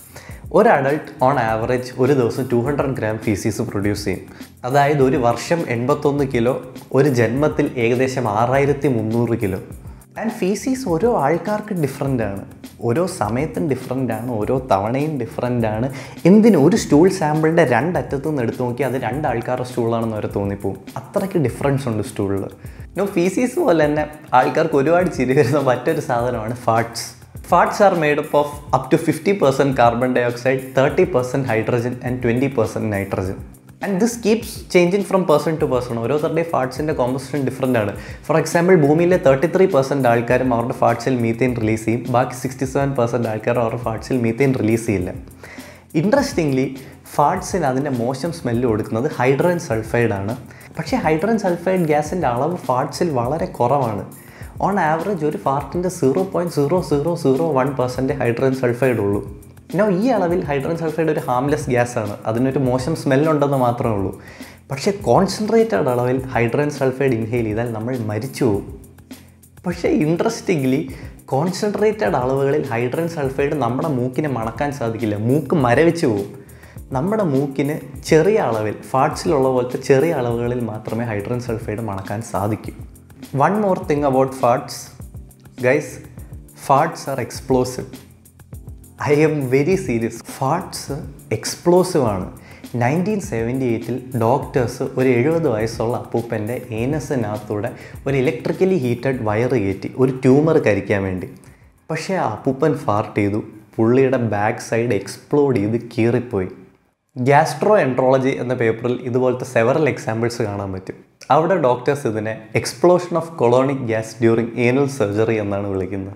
S1: ഒരു അഡൾട്ട് ഓൺ ആവറേജ് ഒരു ദിവസം two hundred gram faeces produce ചെയ്യും അതായത് ഒരു വർഷം എൺപത്തൊന്ന് കിലോ ഒരു ജന്മത്തിൽ ഏകദേശം ആറായിരത്തി മുന്നൂറ് കിലോ ആൻഡ് ഫീസീസ് ഓരോ ആൾക്കാർക്ക് ഡിഫറെൻ്റ് ആണ് ഓരോ സമയത്തും ഡിഫറെൻ്റ് ആണ് ഓരോ തവണയും ഡിഫറെൻ്റ് ആണ് എന്തിനും ഒരു സ്റ്റൂൾ സാമ്പിളിൻ്റെ രണ്ടറ്റത്തു നിന്ന് എടുത്തു നോക്കി അത് രണ്ട് ആൾക്കാരുടെ സ്റ്റൂളാണെന്ന് വരെ തോന്നിപ്പോവും അത്രയ്ക്ക് ഡിഫറൻസ് ഉണ്ട് സ്റ്റൂളിൽ നോ ഫീസീസ് പോലെ തന്നെ ആൾക്കാർക്ക് ഒരുപാട് ചിരി വരുന്ന മറ്റൊരു സാധനമാണ് farts farts are made up of up to fifty percent carbon dioxide thirty percent hydrogen and twenty percent nitrogen and this keeps changing from person to person ഓരോരുത്തരുടെയും ഫാട്സിൻ്റെ കോമ്പസിഷൻ ഡിഫറൻ്റ് ആണ് ഫോർ എക്സാമ്പിൾ ഭൂമിയിലെ thirty three percent ആൾക്കാരും അവരുടെ ഫാട്സിൽ methane release ചെയ്യും ബാക്കി sixty seven percent ആൾക്കാരും അവരുടെ ഫാട്സിൽ മീത്തേൻ റിലീസ് ചെയ്യില്ല ഇൻട്രസ്റ്റിംഗ്ലി ഫാട്സിന് അതിൻ്റെ മോശം സ്മെല്ല് കൊടുക്കുന്നത് ഹൈഡ്രജൻ സൾഫൈഡ് ആണ് പക്ഷേ ഹൈഡ്രജൻ സൾഫൈഡ് ഗ്യാസിൻ്റെ അളവ് ഫാട്സിൽ വളരെ കുറവാണ് ഓൺ ആവറേജ് ഒരു ഫാർട്ടിൻ്റെ zero point zero zero zero one percent hydrogen sulphide ഉള്ളൂ നോ ഈ അളവിൽ ഹൈഡ്രജൻ സൾഫൈഡ് ഒരു ഹാംലെസ് ഗ്യാസാണ് അതിനൊരു മോശം സ്മെല്ലുണ്ടെന്ന് മാത്രമേ ഉള്ളൂ പക്ഷേ കോൺസെൻട്രേറ്റഡ് അളവിൽ ഹൈഡ്രജൻ സൾഫൈഡ് ഇൻഹെയിൽ ചെയ്താൽ നമ്മൾ മരിച്ചു പോകും പക്ഷേ ഇൻട്രസ്റ്റിംഗ്ലി കോൺസെൻട്രേറ്റഡ് അളവുകളിൽ ഹൈഡ്രജൻ സൾഫൈഡ് നമ്മുടെ മൂക്കിനെ മണക്കാൻ സാധിക്കില്ല മൂക്ക് മരവിച്ച് പോകും നമ്മുടെ മൂക്കിന് ചെറിയ അളവിൽ ഫാട്സിലുള്ള പോലത്തെ ചെറിയ അളവുകളിൽ മാത്രമേ ഹൈഡ്രജൻ സൾഫൈഡ് മണക്കാൻ സാധിക്കൂ one more thing about farts guys farts are explosive I'm very serious farts explosive ആണ് നയൻറ്റീൻ സെവൻറ്റി എയ്റ്റിൽ ഡോക്ടേഴ്സ് ഒരു എഴുപത് വയസ്സുള്ള അപ്പൂപ്പൻ്റെ ഏനസിനകത്തൂടെ ഒരു ഇലക്ട്രിക്കലി ഹീറ്റഡ് വയർ കയറ്റി ഒരു ട്യൂമർ കരിക്കാൻ വേണ്ടി പക്ഷേ ആ അപ്പൂപ്പൻ ഫാർട്ട് ചെയ്തു പുള്ളിയുടെ ബാക്ക് സൈഡ് എക്സ്പ്ലോഡ് ചെയ്ത് കീറിപ്പോയി ഗ്യാസ്ട്രോ എൻട്രോളജി എന്ന പേപ്പറിൽ ഇതുപോലത്തെ സെവറൽ എക്സാമ്പിൾസ് കാണാൻ പറ്റും അവിടെ ഡോക്ടേഴ്സ് ഇതിനെ explosion of colonic gas during anal surgery എന്നാണ് വിളിക്കുന്നത്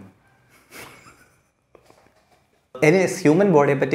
S1: ഇനി ഹ്യൂമൻ ബോഡിയെ പറ്റി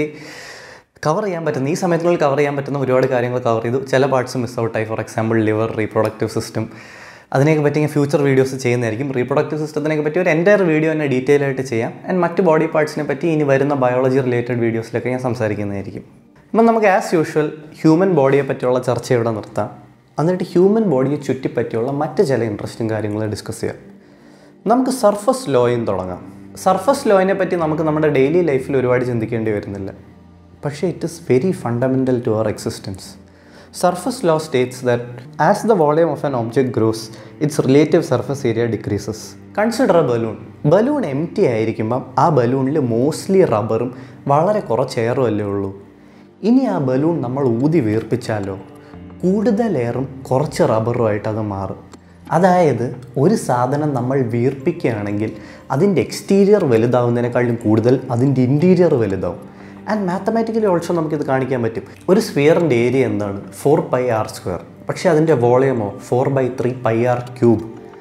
S1: കവർ ചെയ്യാൻ പറ്റുന്ന ഈ സമയത്തിനുള്ളിൽ കവർ ചെയ്യാൻ പറ്റുന്ന ഒരുപാട് കാര്യങ്ങൾ കവർ ചെയ്തു ചില പാർട്സ് മിസ് ഔട്ടായി for example liver reproductive system അതിനെയൊക്കെ പറ്റി ഞാൻ ഫ്യൂച്ചർ വീഡിയോസ് ചെയ്യുന്നതായിരിക്കും റീപ്രൊഡക്റ്റീവ് സിസ്റ്റത്തിനെ പറ്റി ഒരു എൻ്റയർ വീഡിയോ തന്നെ ഡീറ്റെയിൽ ആയിട്ട് ചെയ്യാം ആൻഡ് മറ്റ് ബോഡി പാർട്സിനെ പറ്റി ഇനി വരുന്ന ബയോളജി റിലേറ്റഡ് വീഡിയോസിലൊക്കെ ഞാൻ സംസാരിക്കുന്നതായിരിക്കും അപ്പം നമുക്ക് ആസ് യൂഷ്വൽ ഹ്യൂമൻ ബോഡിയെ പറ്റിയുള്ള ചർച്ച ഇവിടെ നിർത്താം എന്നിട്ട് ഹ്യൂമൻ ബോഡിയെ ചുറ്റിപ്പറ്റിയുള്ള മറ്റ് ചില ഇൻട്രസ്റ്റിംഗ് കാര്യങ്ങൾ ഡിസ്കസ് ചെയ്യാം നമുക്ക് സർഫസ് ലോയും തുടങ്ങാം സർഫസ് ലോയിനെ പറ്റി നമുക്ക് നമ്മുടെ ഡെയിലി ലൈഫിൽ ഒരുപാട് ചിന്തിക്കേണ്ടി വരുന്നില്ല പക്ഷേ it is very fundamental to our existence surface law states that as the volume of an object grows its relative surface area decreases consider a balloon balloon empty ആയിരിക്കുമ്പം ആ ബലൂണിൽ മോസ്റ്റ്ലി റബ്ബറും വളരെ കുറച്ച് എയറും അല്ലേ ഉള്ളൂ ഇനി ആ ബലൂൺ നമ്മൾ ഊതി വീർപ്പിച്ചാലോ കൂടുതൽ എയറും കുറച്ച് റബ്ബറുമായിട്ട് അത് മാറും അതായത് ഒരു സാധനം നമ്മൾ വീർപ്പിക്കുകയാണെങ്കിൽ അതിൻ്റെ എക്സ്റ്റീരിയർ വലുതാവുന്നതിനേക്കാളും കൂടുതൽ അതിൻ്റെ ഇൻറ്റീരിയർ വലുതാവും ആൻഡ് മാത്തമാറ്റിക്കലി ഓൾസോ നമുക്കിത് കാണിക്കാൻ പറ്റും ഒരു സ്ഫിയറിൻ്റെ ഏരിയ എന്താണ് ഫോർ പൈ ആർ സ്ക്വയർ പക്ഷേ അതിൻ്റെ വോളിയമോ four by three pi r cube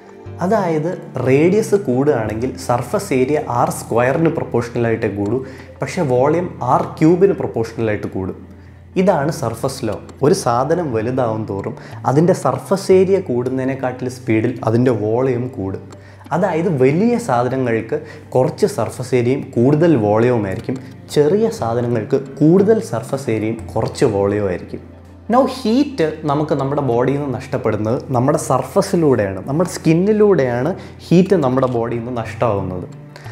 S1: അതായത് റേഡിയസ് കൂടുകയാണെങ്കിൽ സർഫസ് ഏരിയ ആർ സ്ക്വയറിന് പ്രൊപ്പോർഷണലായിട്ട് കൂടൂ പക്ഷേ വോളിയം ആർ ക്യൂബിന് പ്രൊപ്പോർഷണലായിട്ട് കൂടും ഇതാണ് സർഫസ് ലോ ഒരു സാധനം വലുതാവും തോറും അതിൻ്റെ സർഫസ് ഏരിയ കൂടുന്നതിനെക്കാട്ടിൽ സ്പീഡിൽ അതിൻ്റെ വോളിയം കൂടും അതായത് വലിയ സാധനങ്ങൾക്ക് കുറച്ച് സർഫസ് ഏരിയയും കൂടുതൽ വോളിയവും ആയിരിക്കും ചെറിയ സാധനങ്ങൾക്ക് കൂടുതൽ സർഫസ് ഏരിയയും കുറച്ച് വോളിയവും ആയിരിക്കും നോ ഹീറ്റ് നമുക്ക് നമ്മുടെ ബോഡിയിൽ നിന്ന് നഷ്ടപ്പെടുന്നത് നമ്മുടെ സർഫസിലൂടെയാണ് നമ്മുടെ സ്കിന്നിലൂടെയാണ് ഹീറ്റ് നമ്മുടെ ബോഡിയിൽ നിന്ന് നഷ്ടമാവുന്നത്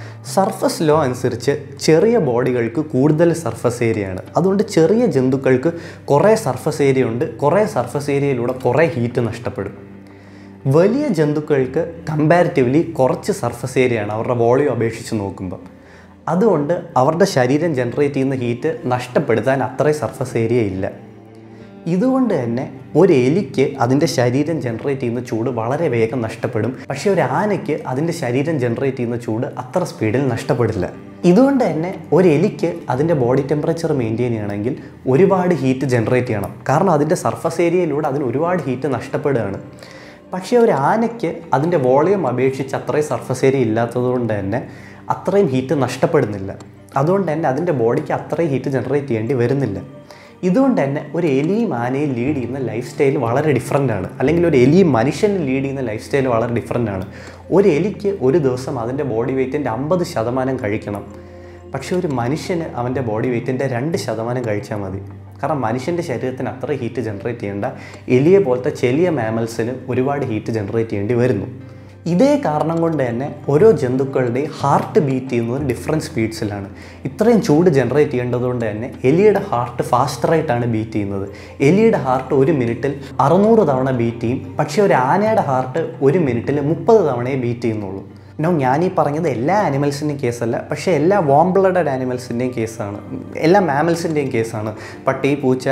S1: സർഫസ് ലോ അനുസരിച്ച് ചെറിയ ബോഡികൾക്ക് കൂടുതൽ സർഫസ് ഏരിയയാണ് അതുകൊണ്ട് ചെറിയ ജന്തുക്കൾക്ക് കുറേ സർഫസ് ഏരിയ ഉണ്ട് കുറേ സർഫസ് ഏരിയയിലൂടെ കുറേ ഹീറ്റ് നഷ്ടപ്പെടും വലിയ ജന്തുക്കൾക്ക് കമ്പാരിറ്റീവ്ലി കുറച്ച് സർഫസ് ഏരിയയാണ് അവരുടെ വോളിയം അപേക്ഷിച്ച് നോക്കുമ്പോൾ അതുകൊണ്ട് അവരുടെ ശരീരം ജനറേറ്റ് ചെയ്യുന്ന ഹീറ്റ് നഷ്ടപ്പെടുത്താൻ അത്രയും സർഫസ് ഏരിയ ഇല്ല ഇതുകൊണ്ട് തന്നെ ഒരു എലിക്ക് അതിൻ്റെ ശരീരം ജനറേറ്റ് ചെയ്യുന്ന ചൂട് വളരെ വേഗം നഷ്ടപ്പെടും പക്ഷേ ഒരു ആനയ്ക്ക് അതിൻ്റെ ശരീരം ജനറേറ്റ് ചെയ്യുന്ന ചൂട് അത്ര സ്പീഡിൽ നഷ്ടപ്പെടില്ല ഇതുകൊണ്ട് തന്നെ ഒരു എലിക്ക് അതിൻ്റെ ബോഡി ടെമ്പറേച്ചർ മെയിൻറ്റെയിൻ ചെയ്യണമെങ്കിൽ ഒരുപാട് ഹീറ്റ് ജനറേറ്റ് ചെയ്യണം കാരണം അതിൻ്റെ സർഫസ് ഏരിയയിലൂടെ അതിന് ഒരുപാട് ഹീറ്റ് നഷ്ടപ്പെടുകയാണ് പക്ഷേ ഒരു ആനയ്ക്ക് അതിൻ്റെ വോളിയം അപേക്ഷിച്ച് അത്രയും സർഫസ് ഏരിയ ഇല്ലാത്തതുകൊണ്ട് തന്നെ അത്രയും ഹീറ്റ് നഷ്ടപ്പെടുന്നില്ല അതുകൊണ്ട് തന്നെ അതിൻ്റെ ബോഡിക്ക് അത്രയും ഹീറ്റ് ജനറേറ്റ് ചെയ്യേണ്ടി വരുന്നില്ല ഇതുകൊണ്ട് തന്നെ ഒരു എലിയും ആനയും ലീഡ് ചെയ്യുന്ന ലൈഫ് സ്റ്റൈൽ വളരെ ഡിഫറെൻ്റ് ആണ് അല്ലെങ്കിൽ ഒരു എലിയും മനുഷ്യനും ലീഡ് ചെയ്യുന്ന ലൈഫ് സ്റ്റൈൽ വളരെ ഡിഫറെൻ്റ് ആണ് ഒരു എലിക്ക് ഒരു ദിവസം അതിൻ്റെ ബോഡി വെയ്റ്റിൻ്റെ അമ്പത് ശതമാനം കഴിക്കണം പക്ഷേ ഒരു മനുഷ്യന് അവൻ്റെ ബോഡി വെയ്റ്റിൻ്റെ രണ്ട് ശതമാനം കഴിച്ചാൽ മതി കാരണം മനുഷ്യൻ്റെ ശരീരത്തിന് അത്ര ഹീറ്റ് ജനറേറ്റ് ചെയ്യേണ്ട എലിയെ പോലത്തെ ചെറിയ മാമൽസിന് ഒരുപാട് ഹീറ്റ് ജനറേറ്റ് ചെയ്യേണ്ടി വരുന്നു ഇതേ കാരണം കൊണ്ട് തന്നെ ഓരോ ജന്തുക്കളുടെയും ഹാർട്ട് ബീറ്റ് ചെയ്യുന്നത് ഡിഫറെൻറ്റ് സ്പീഡ്സിലാണ് ഇത്രയും ചൂട് ജനറേറ്റ് ചെയ്യേണ്ടതുകൊണ്ട് തന്നെ എലിയുടെ ഹാർട്ട് ഫാസ്റ്ററായിട്ടാണ് ബീറ്റ് ചെയ്യുന്നത് എലിയുടെ ഹാർട്ട് ഒരു മിനിറ്റിൽ അറുന്നൂറ് തവണ ബീറ്റ് ചെയ്യും പക്ഷേ ഒരു ആനയുടെ ഹാർട്ട് ഒരു മിനിറ്റിൽ മുപ്പത് തവണയേ ബീറ്റ് ചെയ്യുന്നുള്ളൂ നോ ഞാനീ പറഞ്ഞത് എല്ലാ ആനിമൽസിൻ്റെയും കേസല്ല പക്ഷേ എല്ലാ വാം ബ്ലഡഡ് ആനിമൽസിൻ്റെയും കേസാണ് എല്ലാ മാമൽസിൻ്റെയും കേസാണ് പട്ടി പൂച്ച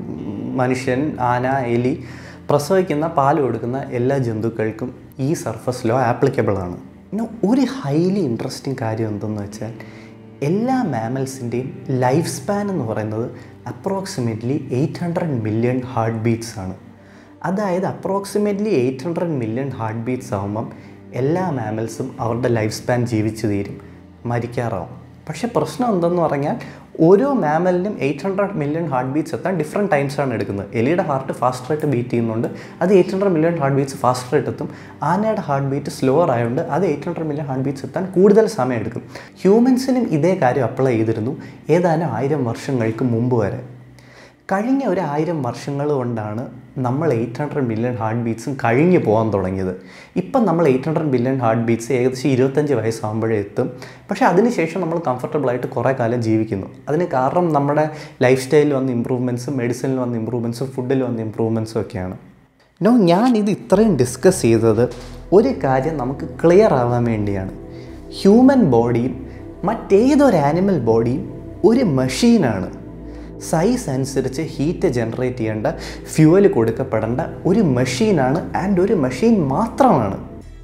S1: മനുഷ്യൻ ആന എലി പ്രസവിക്കുന്ന പാൽ കൊടുക്കുന്ന എല്ലാ ജന്തുക്കൾക്കും ഈ സർഫസ് ലോ ആപ്ലിക്കബിൾ ആണ് പിന്നെ ഒരു ഹൈലി ഇൻട്രസ്റ്റിംഗ് കാര്യം എന്തെന്ന് വെച്ചാൽ എല്ലാ മാമൽസിൻ്റെയും ലൈഫ് സ്പാൻ എന്ന് പറയുന്നത് approximately eight hundred million heart beats ആണ് അതായത് approximately eight hundred million heart beats ആകുമ്പം എല്ലാ മാമൽസും അവരുടെ ലൈഫ് സ്പാൻ ജീവിച്ചു തീരും മരിക്കാറാവും പക്ഷേ പ്രശ്നം എന്തെന്ന് പറഞ്ഞാൽ ഓരോ മാമലിനും eight hundred million heart beats എത്താൻ ഡിഫറെൻറ്റ് ടൈംസാണ് എടുക്കുന്നത് എലിയുടെ ഹാർട്ട് ഫാസ്റ്ററായിട്ട് ബീറ്റ് ചെയ്യുന്നുണ്ട് അത് eight hundred million heart beats ഫാസ്റ്ററായിട്ട് എത്തും ആനയുടെ ഹാർട്ട് ബീറ്റ് സ്ലോവർ ആയതുകൊണ്ട് അത് eight hundred million heart beats എത്താൻ കൂടുതൽ സമയം എടുക്കും ഹ്യൂമൻസിനും ഇതേ കാര്യം അപ്ലൈ ചെയ്തിരുന്നു ഏതാനും ആയിരം വർഷങ്ങൾക്ക് മുമ്പ് വരെ കഴിഞ്ഞ ഒരു ആയിരം വർഷങ്ങൾ കൊണ്ടാണ് നമ്മൾ എയ്റ്റ് ഹൺഡ്രഡ് മില്യൺ ഹാർട്ട് ബീറ്റ്സും കഴിഞ്ഞു പോകാൻ തുടങ്ങിയത് ഇപ്പം നമ്മൾ eight hundred million heart beats ഏകദേശം ഇരുപത്തഞ്ച് വയസ്സാകുമ്പോഴേ എത്തും പക്ഷേ അതിനുശേഷം നമ്മൾ കംഫർട്ടബിളായിട്ട് കുറേ കാലം ജീവിക്കുന്നു അതിന് കാരണം നമ്മുടെ ലൈഫ് സ്റ്റൈലിൽ വന്ന ഇമ്പ്രൂവ്മെൻറ്റ്സും മെഡിസിനിൽ വന്ന ഇമ്പ്രൂവ്മെൻറ്റ്സും ഫുഡിൽ വന്ന ഇമ്പ്രൂവ്മെൻറ്റ്സും ഒക്കെയാണ് നോ ഞാനിത് ഇത്രയും ഡിസ്കസ് ചെയ്തത് ഒരു കാര്യം നമുക്ക് ക്ലിയർ ആവാൻ വേണ്ടിയാണ് ഹ്യൂമൻ ബോഡിയും മറ്റേതൊരു ആനിമൽ ബോഡിയും ഒരു മെഷീനാണ് സൈസ് അനുസരിച്ച് ഹീറ്റ് ജനറേറ്റ് ചെയ്യേണ്ട ഫ്യൂവൽ കൊടുക്കപ്പെടേണ്ട ഒരു മെഷീനാണ് ആൻഡ് ഒരു മെഷീൻ മാത്രമാണ്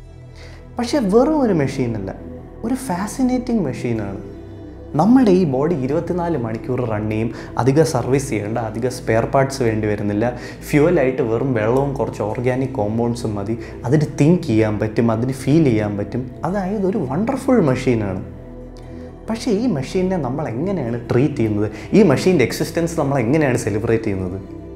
S1: പക്ഷേ വെറും ഒരു മെഷീനല്ല ഒരു ഫാസിനേറ്റിംഗ് മെഷീനാണ് നമ്മുടെ ഈ ബോഡി ഇരുപത്തിനാല് മണിക്കൂർ റൺ ചെയ്യും അധികം സർവീസ് ചെയ്യേണ്ട അധികം സ്പെയർ പാർട്സ് വേണ്ടി വരുന്നില്ല ഫ്യൂവലായിട്ട് വെറും വെള്ളവും കുറച്ച് ഓർഗാനിക് കോമ്പൗണ്ട്സും മതി അതിന് തിങ്ക് ചെയ്യാൻ പറ്റും അതിന് ഫീൽ ചെയ്യാൻ പറ്റും അതായത് ഒരു വണ്ടർഫുൾ മെഷീനാണ് പക്ഷേ ഈ മെഷീനെ നമ്മൾ എങ്ങനെയാണ് ട്രീറ്റ് ചെയ്യുന്നത് ഈ മെഷീൻ്റെ എക്സിസ്റ്റൻസ് നമ്മൾ എങ്ങനെയാണ് സെലിബ്രേറ്റ് ചെയ്യുന്നത്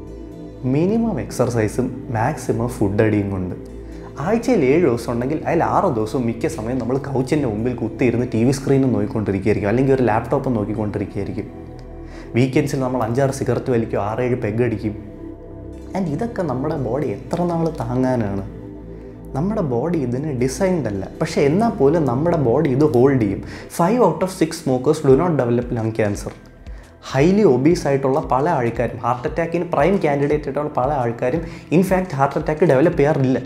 S1: മിനിമം എക്സർസൈസും മാക്സിമം ഫുഡ് അടിയും കൊണ്ട് ആഴ്ചയിൽ ഏഴ് ദിവസം ഉണ്ടെങ്കിൽ അതിൽ ആറ് ദിവസവും മിക്ക സമയം നമ്മൾ കൗച്ചിൻ്റെ മുമ്പിൽ കുത്തിയിരുന്ന് ടി വി സ്ക്രീനും നോക്കിക്കൊണ്ടിരിക്കുകയായിരിക്കും അല്ലെങ്കിൽ ഒരു ലാപ്ടോപ്പ് നോക്കിക്കൊണ്ടിരിക്കുകയായിരിക്കും വീക്കെൻഡ്സിൽ നമ്മൾ അഞ്ചാറ് സിഗരറ്റ് വലിക്കും ആറേഴ് പെഗ് അടിക്കും ആൻഡ് ഇതൊക്കെ നമ്മുടെ ബോഡി എത്ര നാൾ താങ്ങാനാണ് നമ്മുടെ ബോഡി ഇതിന് ഡിസൈൻഡ് അല്ല പക്ഷേ എന്നാൽ പോലും നമ്മുടെ ബോഡി ഇത് ഹോൾഡ് ചെയ്യും five out of six smokers do not develop lung cancer highly obese ആയിട്ടുള്ള പല ആൾക്കാരും ഹാർട്ട് അറ്റാക്കിന് പ്രൈം കാൻഡിഡേറ്റ് ആയിട്ടുള്ള പല ആൾക്കാരും ഇൻഫാക്റ്റ് ഹാർട്ട് അറ്റാക്ക് ഡെവലപ്പ് ചെയ്യാറില്ല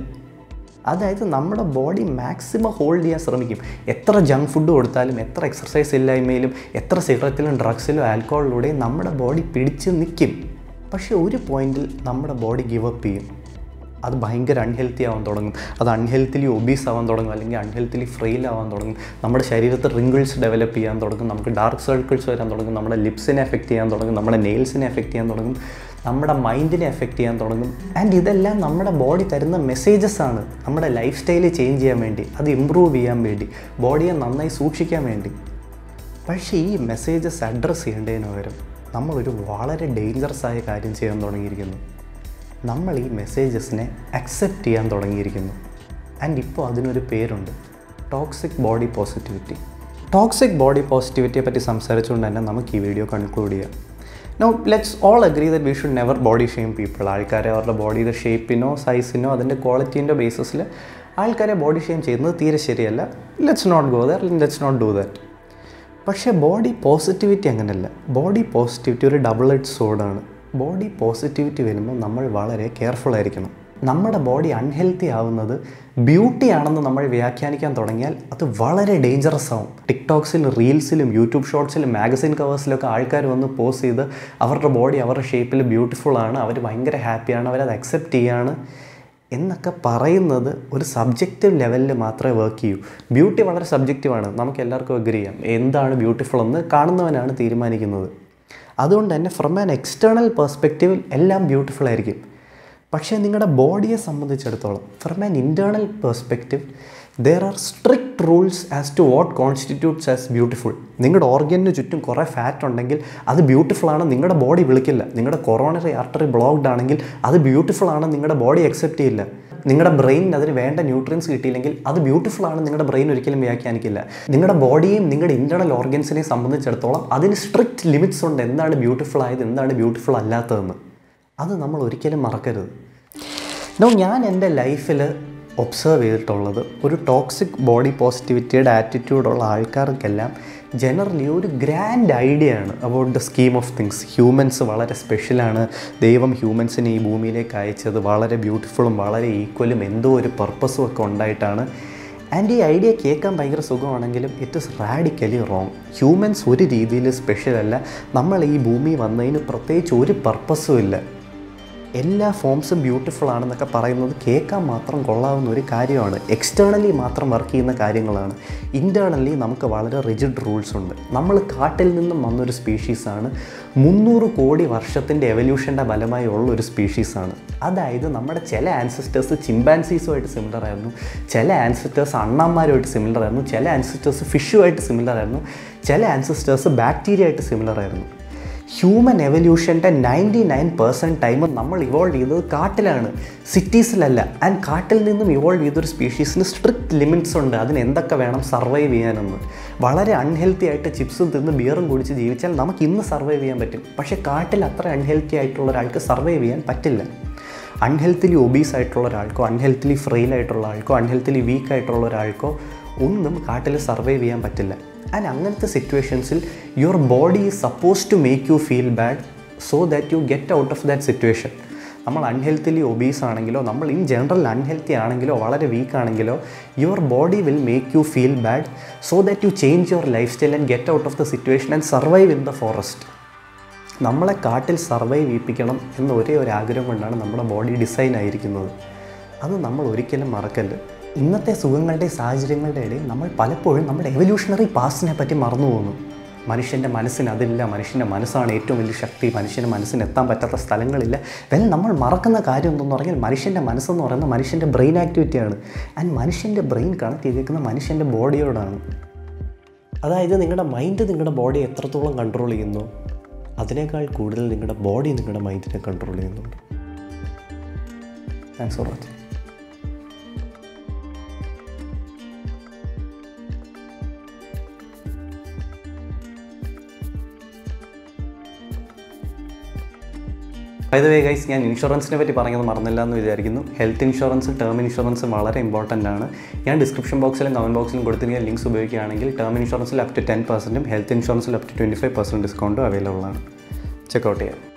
S1: അതായത് നമ്മുടെ ബോഡി മാക്സിമം ഹോൾഡ് ചെയ്യാൻ ശ്രമിക്കും എത്ര ജങ്ക് ഫുഡ് കൊടുത്താലും എത്ര എക്സർസൈസ് ഇല്ലായ്മയിലും എത്ര സിഗരറ്റിലും ഡ്രഗ്സിലും ആൽക്കഹോളിലൂടെയും നമ്മുടെ ബോഡി പിടിച്ച് നിൽക്കും പക്ഷേ ഒരു പോയിന്റിൽ നമ്മുടെ ബോഡി ഗിവ് അപ്പ് ചെയ്യും അത് ഭയങ്കര അൺഹെൽത്തി ആവാൻ തുടങ്ങും അത് അൺഹെൽത്തിലി ഒബീസ് ആവാൻ തുടങ്ങും അല്ലെങ്കിൽ അൺഹെൽത്തിലി ഫ്രെയിൽ ആവാൻ തുടങ്ങും നമ്മുടെ ശരീരത്തിൽ റിങ്കിൾസ് ഡെവലപ്പ് ചെയ്യാൻ തുടങ്ങും നമുക്ക് ഡാർക്ക് സർക്കിൾസ് വരാൻ തുടങ്ങും നമ്മുടെ ലിപ്സിനെ എഫക്റ്റ് ചെയ്യാൻ തുടങ്ങും നമ്മുടെ നെയിൽസിനെ എഫക്റ്റ് ചെയ്യാൻ തുടങ്ങും നമ്മുടെ മൈൻഡിനെ എഫക്റ്റ് ചെയ്യാൻ തുടങ്ങും ആൻഡ് ഇതെല്ലാം നമ്മുടെ ബോഡി തരുന്ന മെസ്സേജസ് ആണ് നമ്മുടെ ലൈഫ് സ്റ്റൈല് ചേഞ്ച് ചെയ്യാൻ വേണ്ടി അത് ഇമ്പ്രൂവ് ചെയ്യാൻ വേണ്ടി ബോഡിയെ നന്നായി സൂക്ഷിക്കാൻ വേണ്ടി പക്ഷേ ഈ മെസ്സേജസ് അഡ്രസ്സ് ചെയ്യേണ്ടതിന് പകരം നമ്മളൊരു വളരെ ഡേഞ്ചറസ് ആയ കാര്യം ചെയ്യാൻ തുടങ്ങിയിരിക്കുന്നു നമ്മൾ ഈ മെസ്സേജസിനെ അക്സെപ്റ്റ് ചെയ്യാൻ തുടങ്ങിയിരിക്കുന്നു ആൻഡ് ഇപ്പോൾ അതിനൊരു പേരുണ്ട് toxic body positivity toxic body പോസിറ്റിവിറ്റിയെ പറ്റി സംസാരിച്ചുകൊണ്ട് തന്നെ നമുക്ക് ഈ വീഡിയോ കൺക്ലൂഡ് ചെയ്യാം no let's all agree that we should never body shame people ആൾക്കാരെ അവരുടെ ബോഡിയുടെ ഷേപ്പിനോ സൈസിനോ അതിൻ്റെ ക്വാളിറ്റീൻ്റെ ബേസിസിൽ ആൾക്കാരെ ബോഡി ഷെയിം ചെയ്യുന്നത് തീരെ ശരിയല്ല let's not go there let's not do that പക്ഷേ ബോഡി പോസിറ്റിവിറ്റി അങ്ങനെയല്ല ബോഡി പോസിറ്റിവിറ്റി ഒരു ഡബിൾ എഡ് സോഡാണ് ബോഡി പോസിറ്റിവിറ്റി വരുമ്പോൾ നമ്മൾ വളരെ കെയർഫുൾ ആയിരിക്കണം നമ്മുടെ ബോഡി അൺഹെൽത്തി ആവുന്നത് ബ്യൂട്ടി ആണെന്ന് നമ്മൾ വ്യാഖ്യാനിക്കാൻ തുടങ്ങിയാൽ അത് വളരെ ഡേഞ്ചറസ് ആവും ടിക്ടോക്സിലും റീൽസിലും യൂട്യൂബ് ഷോർട്സിലും മാഗസിൻ കവേഴ്സിലൊക്കെ ആൾക്കാർ വന്ന് പോസ്റ്റ് ചെയ്ത് അവരുടെ ബോഡി അവരുടെ ഷേപ്പിൽ ബ്യൂട്ടിഫുൾ ആണ് അവർ ഭയങ്കര ഹാപ്പിയാണ് അവരത് അക്സെപ്റ്റ് ചെയ്യാണ് എന്നൊക്കെ പറയുന്നത് ഒരു സബ്ജക്റ്റീവ് ലെവലിൽ മാത്രമേ വർക്ക് ചെയ്യൂ ബ്യൂട്ടി വളരെ സബ്ജക്റ്റീവാണ് നമുക്ക് എല്ലാവർക്കും അഗ്രി ചെയ്യാം എന്താണ് ബ്യൂട്ടിഫുൾ എന്ന് കാണുന്നവനാണ് തീരുമാനിക്കുന്നത് അതുകൊണ്ട് തന്നെ ഫ്രം ആൻ എക്സ്റ്റേണൽ പെർസ്പെക്റ്റീവിൽ എല്ലാം ബ്യൂട്ടിഫുൾ ആയിരിക്കും പക്ഷേ നിങ്ങളുടെ ബോഡിയെ സംബന്ധിച്ചിടത്തോളം from an internal perspective there are strict rules as to what constitutes as beautiful നിങ്ങളുടെ ഓർഗനിന് ചുറ്റും കുറേ ഫാറ്റ് ഉണ്ടെങ്കിൽ അത് ബ്യൂട്ടിഫുൾ ആണ് നിങ്ങളുടെ ബോഡി വിളിക്കില്ല നിങ്ങളുടെ കൊറോണറി ആർട്ടറി ബ്ലോക്ക്ഡ് ആണെങ്കിൽ അത് ബ്യൂട്ടിഫുൾ ആണ് നിങ്ങളുടെ ബോഡി അക്സെപ്റ്റ് ചെയ്യില്ല നിങ്ങളുടെ ബ്രെയിനിന് അതിന് വേണ്ട ന്യൂട്രിയൻസ് കിട്ടിയില്ലെങ്കിൽ അത് ബ്യൂട്ടിഫുൾ ആണ് നിങ്ങളുടെ ബ്രെയിൻ ഒരിക്കലും വ്യാഖ്യാനിക്കില്ല നിങ്ങളുടെ ബോഡിയെയും നിങ്ങളുടെ ഇൻറ്റേർണൽ ഓർഗൻസിനെയും സംബന്ധിച്ചിടത്തോളം അതിന് സ്ട്രിക്റ്റ് ലിമിറ്റ്സ് ഉണ്ട് എന്താണ് ബ്യൂട്ടിഫുൾ ആയത് എന്താണ് ബ്യൂട്ടിഫുൾ അല്ലാത്തതെന്ന് അത് നമ്മൾ ഒരിക്കലും മറക്കരുത് നോ ഞാൻ എൻ്റെ ലൈഫിൽ ഒബ്സർവ് ചെയ്തിട്ടുള്ളത് ഒരു ടോക്സിക് ബോഡി പോസിറ്റിവിറ്റിയുടെ ആറ്റിറ്റ്യൂഡുള്ള ആൾക്കാർക്കെല്ലാം ജനറലി ഒരു ഗ്രാൻഡ് ഐഡിയ ആണ് about the scheme of things humans വളരെ സ്പെഷ്യലാണ് ദൈവം ഹ്യൂമൻസിനെ ഈ ഭൂമിയിലേക്ക് അയച്ചത് വളരെ ബ്യൂട്ടിഫുള്ളും വളരെ ഈക്വലും എന്തോ ഒരു പർപ്പസും ഒക്കെ ഉണ്ടായിട്ടാണ് ആൻഡ് ഈ ഐഡിയ കേൾക്കാൻ ഭയങ്കര സുഖമാണെങ്കിലും it is radically wrong humans ഒരു രീതിയിൽ സ്പെഷ്യൽ അല്ല നമ്മൾ ഈ ഭൂമി വന്നതിന് പ്രത്യേകിച്ച് ഒരു പർപ്പസും ഇല്ല എല്ലാ ഫോംസും ബ്യൂട്ടിഫുൾ ആണെന്നൊക്കെ പറയുന്നത് കേൾക്കാൻ മാത്രം കൊള്ളാവുന്ന ഒരു കാര്യമാണ് എക്സ്റ്റേണലി മാത്രം വർക്ക് ചെയ്യുന്ന കാര്യങ്ങളാണ് ഇൻറ്റേർണലി നമുക്ക് വളരെ റിജിഡ് റൂൾസ് ഉണ്ട് നമ്മൾ കാട്ടിൽ നിന്നും വന്നൊരു സ്പീഷീസാണ് മുന്നൂറ് കോടി വർഷത്തിൻ്റെ എവല്യൂഷൻ്റെ ഫലമായി ഉള്ള ഒരു സ്പീഷീസാണ് അതായത് നമ്മുടെ ചില ആൻസിസ്റ്റേഴ്സ് ചിമ്പാൻസീസുമായിട്ട് സിമിലർ ആയിരുന്നു ചില ആൻസിസ്റ്റേഴ്സ് അണ്ണാന്മാരുമായിട്ട് സിമിലർ ആയിരുന്നു ചില ആൻസിസ്റ്റേഴ്സ് ഫിഷുമായിട്ട് സിമിലർ ആയിരുന്നു ചില ആൻസിസ്റ്റേഴ്സ് ബാക്ടീരിയ ആയിട്ട് സിമിലർ ആയിരുന്നു ഹ്യൂമൻ എവല്യൂഷൻ്റെ നയൻറ്റി നയൻ പെർസെൻറ്റ് ടൈം നമ്മൾ ഇവോൾവ് ചെയ്തത് കാട്ടിലാണ് സിറ്റീസിലല്ല ആൻഡ് കാട്ടിൽ നിന്നും ഇവോൾവ് ചെയ്തൊരു സ്പീഷീസിന് സ്ട്രിക്റ്റ് ലിമിറ്റ്സ് ഉണ്ട് അതിന് എന്തൊക്കെ വേണം സർവൈവ് ചെയ്യാനെന്ന് വളരെ അൺഹെൽത്തി ആയിട്ട് ചിപ്സും തിന്ന് ബിയറും കുടിച്ച് ജീവിച്ചാൽ നമുക്ക് ഇന്ന് സർവൈവ് ചെയ്യാൻ പറ്റും പക്ഷേ കാട്ടിൽ അത്ര അൺഹെൽത്തി ആയിട്ടുള്ള ഒരാൾക്ക് സർവൈവ് ചെയ്യാൻ പറ്റില്ല അൺഹെൽത്തിലി ഒബീസ് ആയിട്ടുള്ള ഒരാൾക്കോ അൺഹെൽത്തിലി ഫ്രെയിൽ ആയിട്ടുള്ള ആൾക്കോ അൺഹെൽത്തിലി വീക്ക് ആയിട്ടുള്ള ഒരാൾക്കോ ഒന്നും കാട്ടിൽ സർവൈവ് ചെയ്യാൻ പറ്റില്ല ആൻഡ് അങ്ങനത്തെ സിറ്റുവേഷൻസിൽ your body is supposed to make you feel bad so that you get out of that situation നമ്മൾ അൺഹെൽത്തിലി ഒബീസ് ആണെങ്കിലോ നമ്മൾ ഇൻ ജനറൽ അൺഹെൽത്തി ആണെങ്കിലോ വളരെ വീക്ക് ആണെങ്കിലോ your body will make you feel bad so that you change your lifestyle and get out of the situation and survive in the forest നമ്മളെ കാട്ടിൽ survive ചെയ്യിപ്പിക്കണം എന്ന ഒരേ ഒരു ആഗ്രഹം കൊണ്ടാണ് നമ്മുടെ ബോഡി ഡിസൈൻ ആയിരിക്കുന്നത് അത് നമ്മൾ ഒരിക്കലും മറക്കല്ല് ഇന്നത്തെ സുഖങ്ങളുടെ സാഹചര്യങ്ങളുടെ ഇടയിൽ നമ്മൾ പലപ്പോഴും നമ്മുടെ എവല്യൂഷണറി പാസ്റ്റിനെ പറ്റി മറന്നു പോകുന്നു മനുഷ്യൻ്റെ മനസ്സിന് അതില്ല മനുഷ്യൻ്റെ മനസ്സാണ് ഏറ്റവും വലിയ ശക്തി മനുഷ്യൻ്റെ മനസ്സിന് എത്താൻ പറ്റാത്ത സ്ഥലങ്ങളില്ല വെൽ നമ്മൾ മറക്കുന്ന കാര്യം എന്തെന്ന് പറഞ്ഞാൽ മനുഷ്യൻ്റെ മനസ്സെന്ന് പറയുന്നത് മനുഷ്യൻ്റെ ബ്രെയിൻ ആക്ടിവിറ്റിയാണ് ആൻഡ് മനുഷ്യൻ്റെ ബ്രെയിൻ കണക്ട് ചെയ്തിരിക്കുന്ന മനുഷ്യൻ്റെ ബോഡിയോടാണ് അതായത് നിങ്ങളുടെ മൈൻഡ് നിങ്ങളുടെ ബോഡി എത്രത്തോളം കൺട്രോൾ ചെയ്യുന്നു അതിനേക്കാൾ കൂടുതൽ നിങ്ങളുടെ ബോഡി നിങ്ങളുടെ മൈൻഡിനെ കൺട്രോൾ ചെയ്യുന്നുണ്ട് thanks for watching by the way guys ഞാൻ ഇൻഷുറൻസിനെ പറ്റി പറഞ്ഞത് മറന്നില്ല എന്ന് വിചാരിക്കുന്നു ഹെൽത്ത് ഇൻഷുറൻസും ടേം ഇൻഷുറൻസും വളരെ ഇമ്പോർട്ടൻ്റ് ആണ് ഞാൻ ഡിസ്ക്രിപ്ഷൻ ബോക്സിലും കമൻറ്റ് ബോക്സിലും കൊടുത്തിരിക്കുന്ന ലിങ്ക്സ് ഉപയോഗിക്കുകയാണെങ്കിൽ ടേം ഇൻഷുറൻസിൽ അപ് ടു ടെൻ പെർസെൻറ്റും ഹെൽത്ത് ഇൻഷുറൻസിൽ up to twenty five percent ഡിസ്കൗണ്ടും അവൈലബിൾ ആണ് ചെക്കൗട്ട് ചെയ്യാം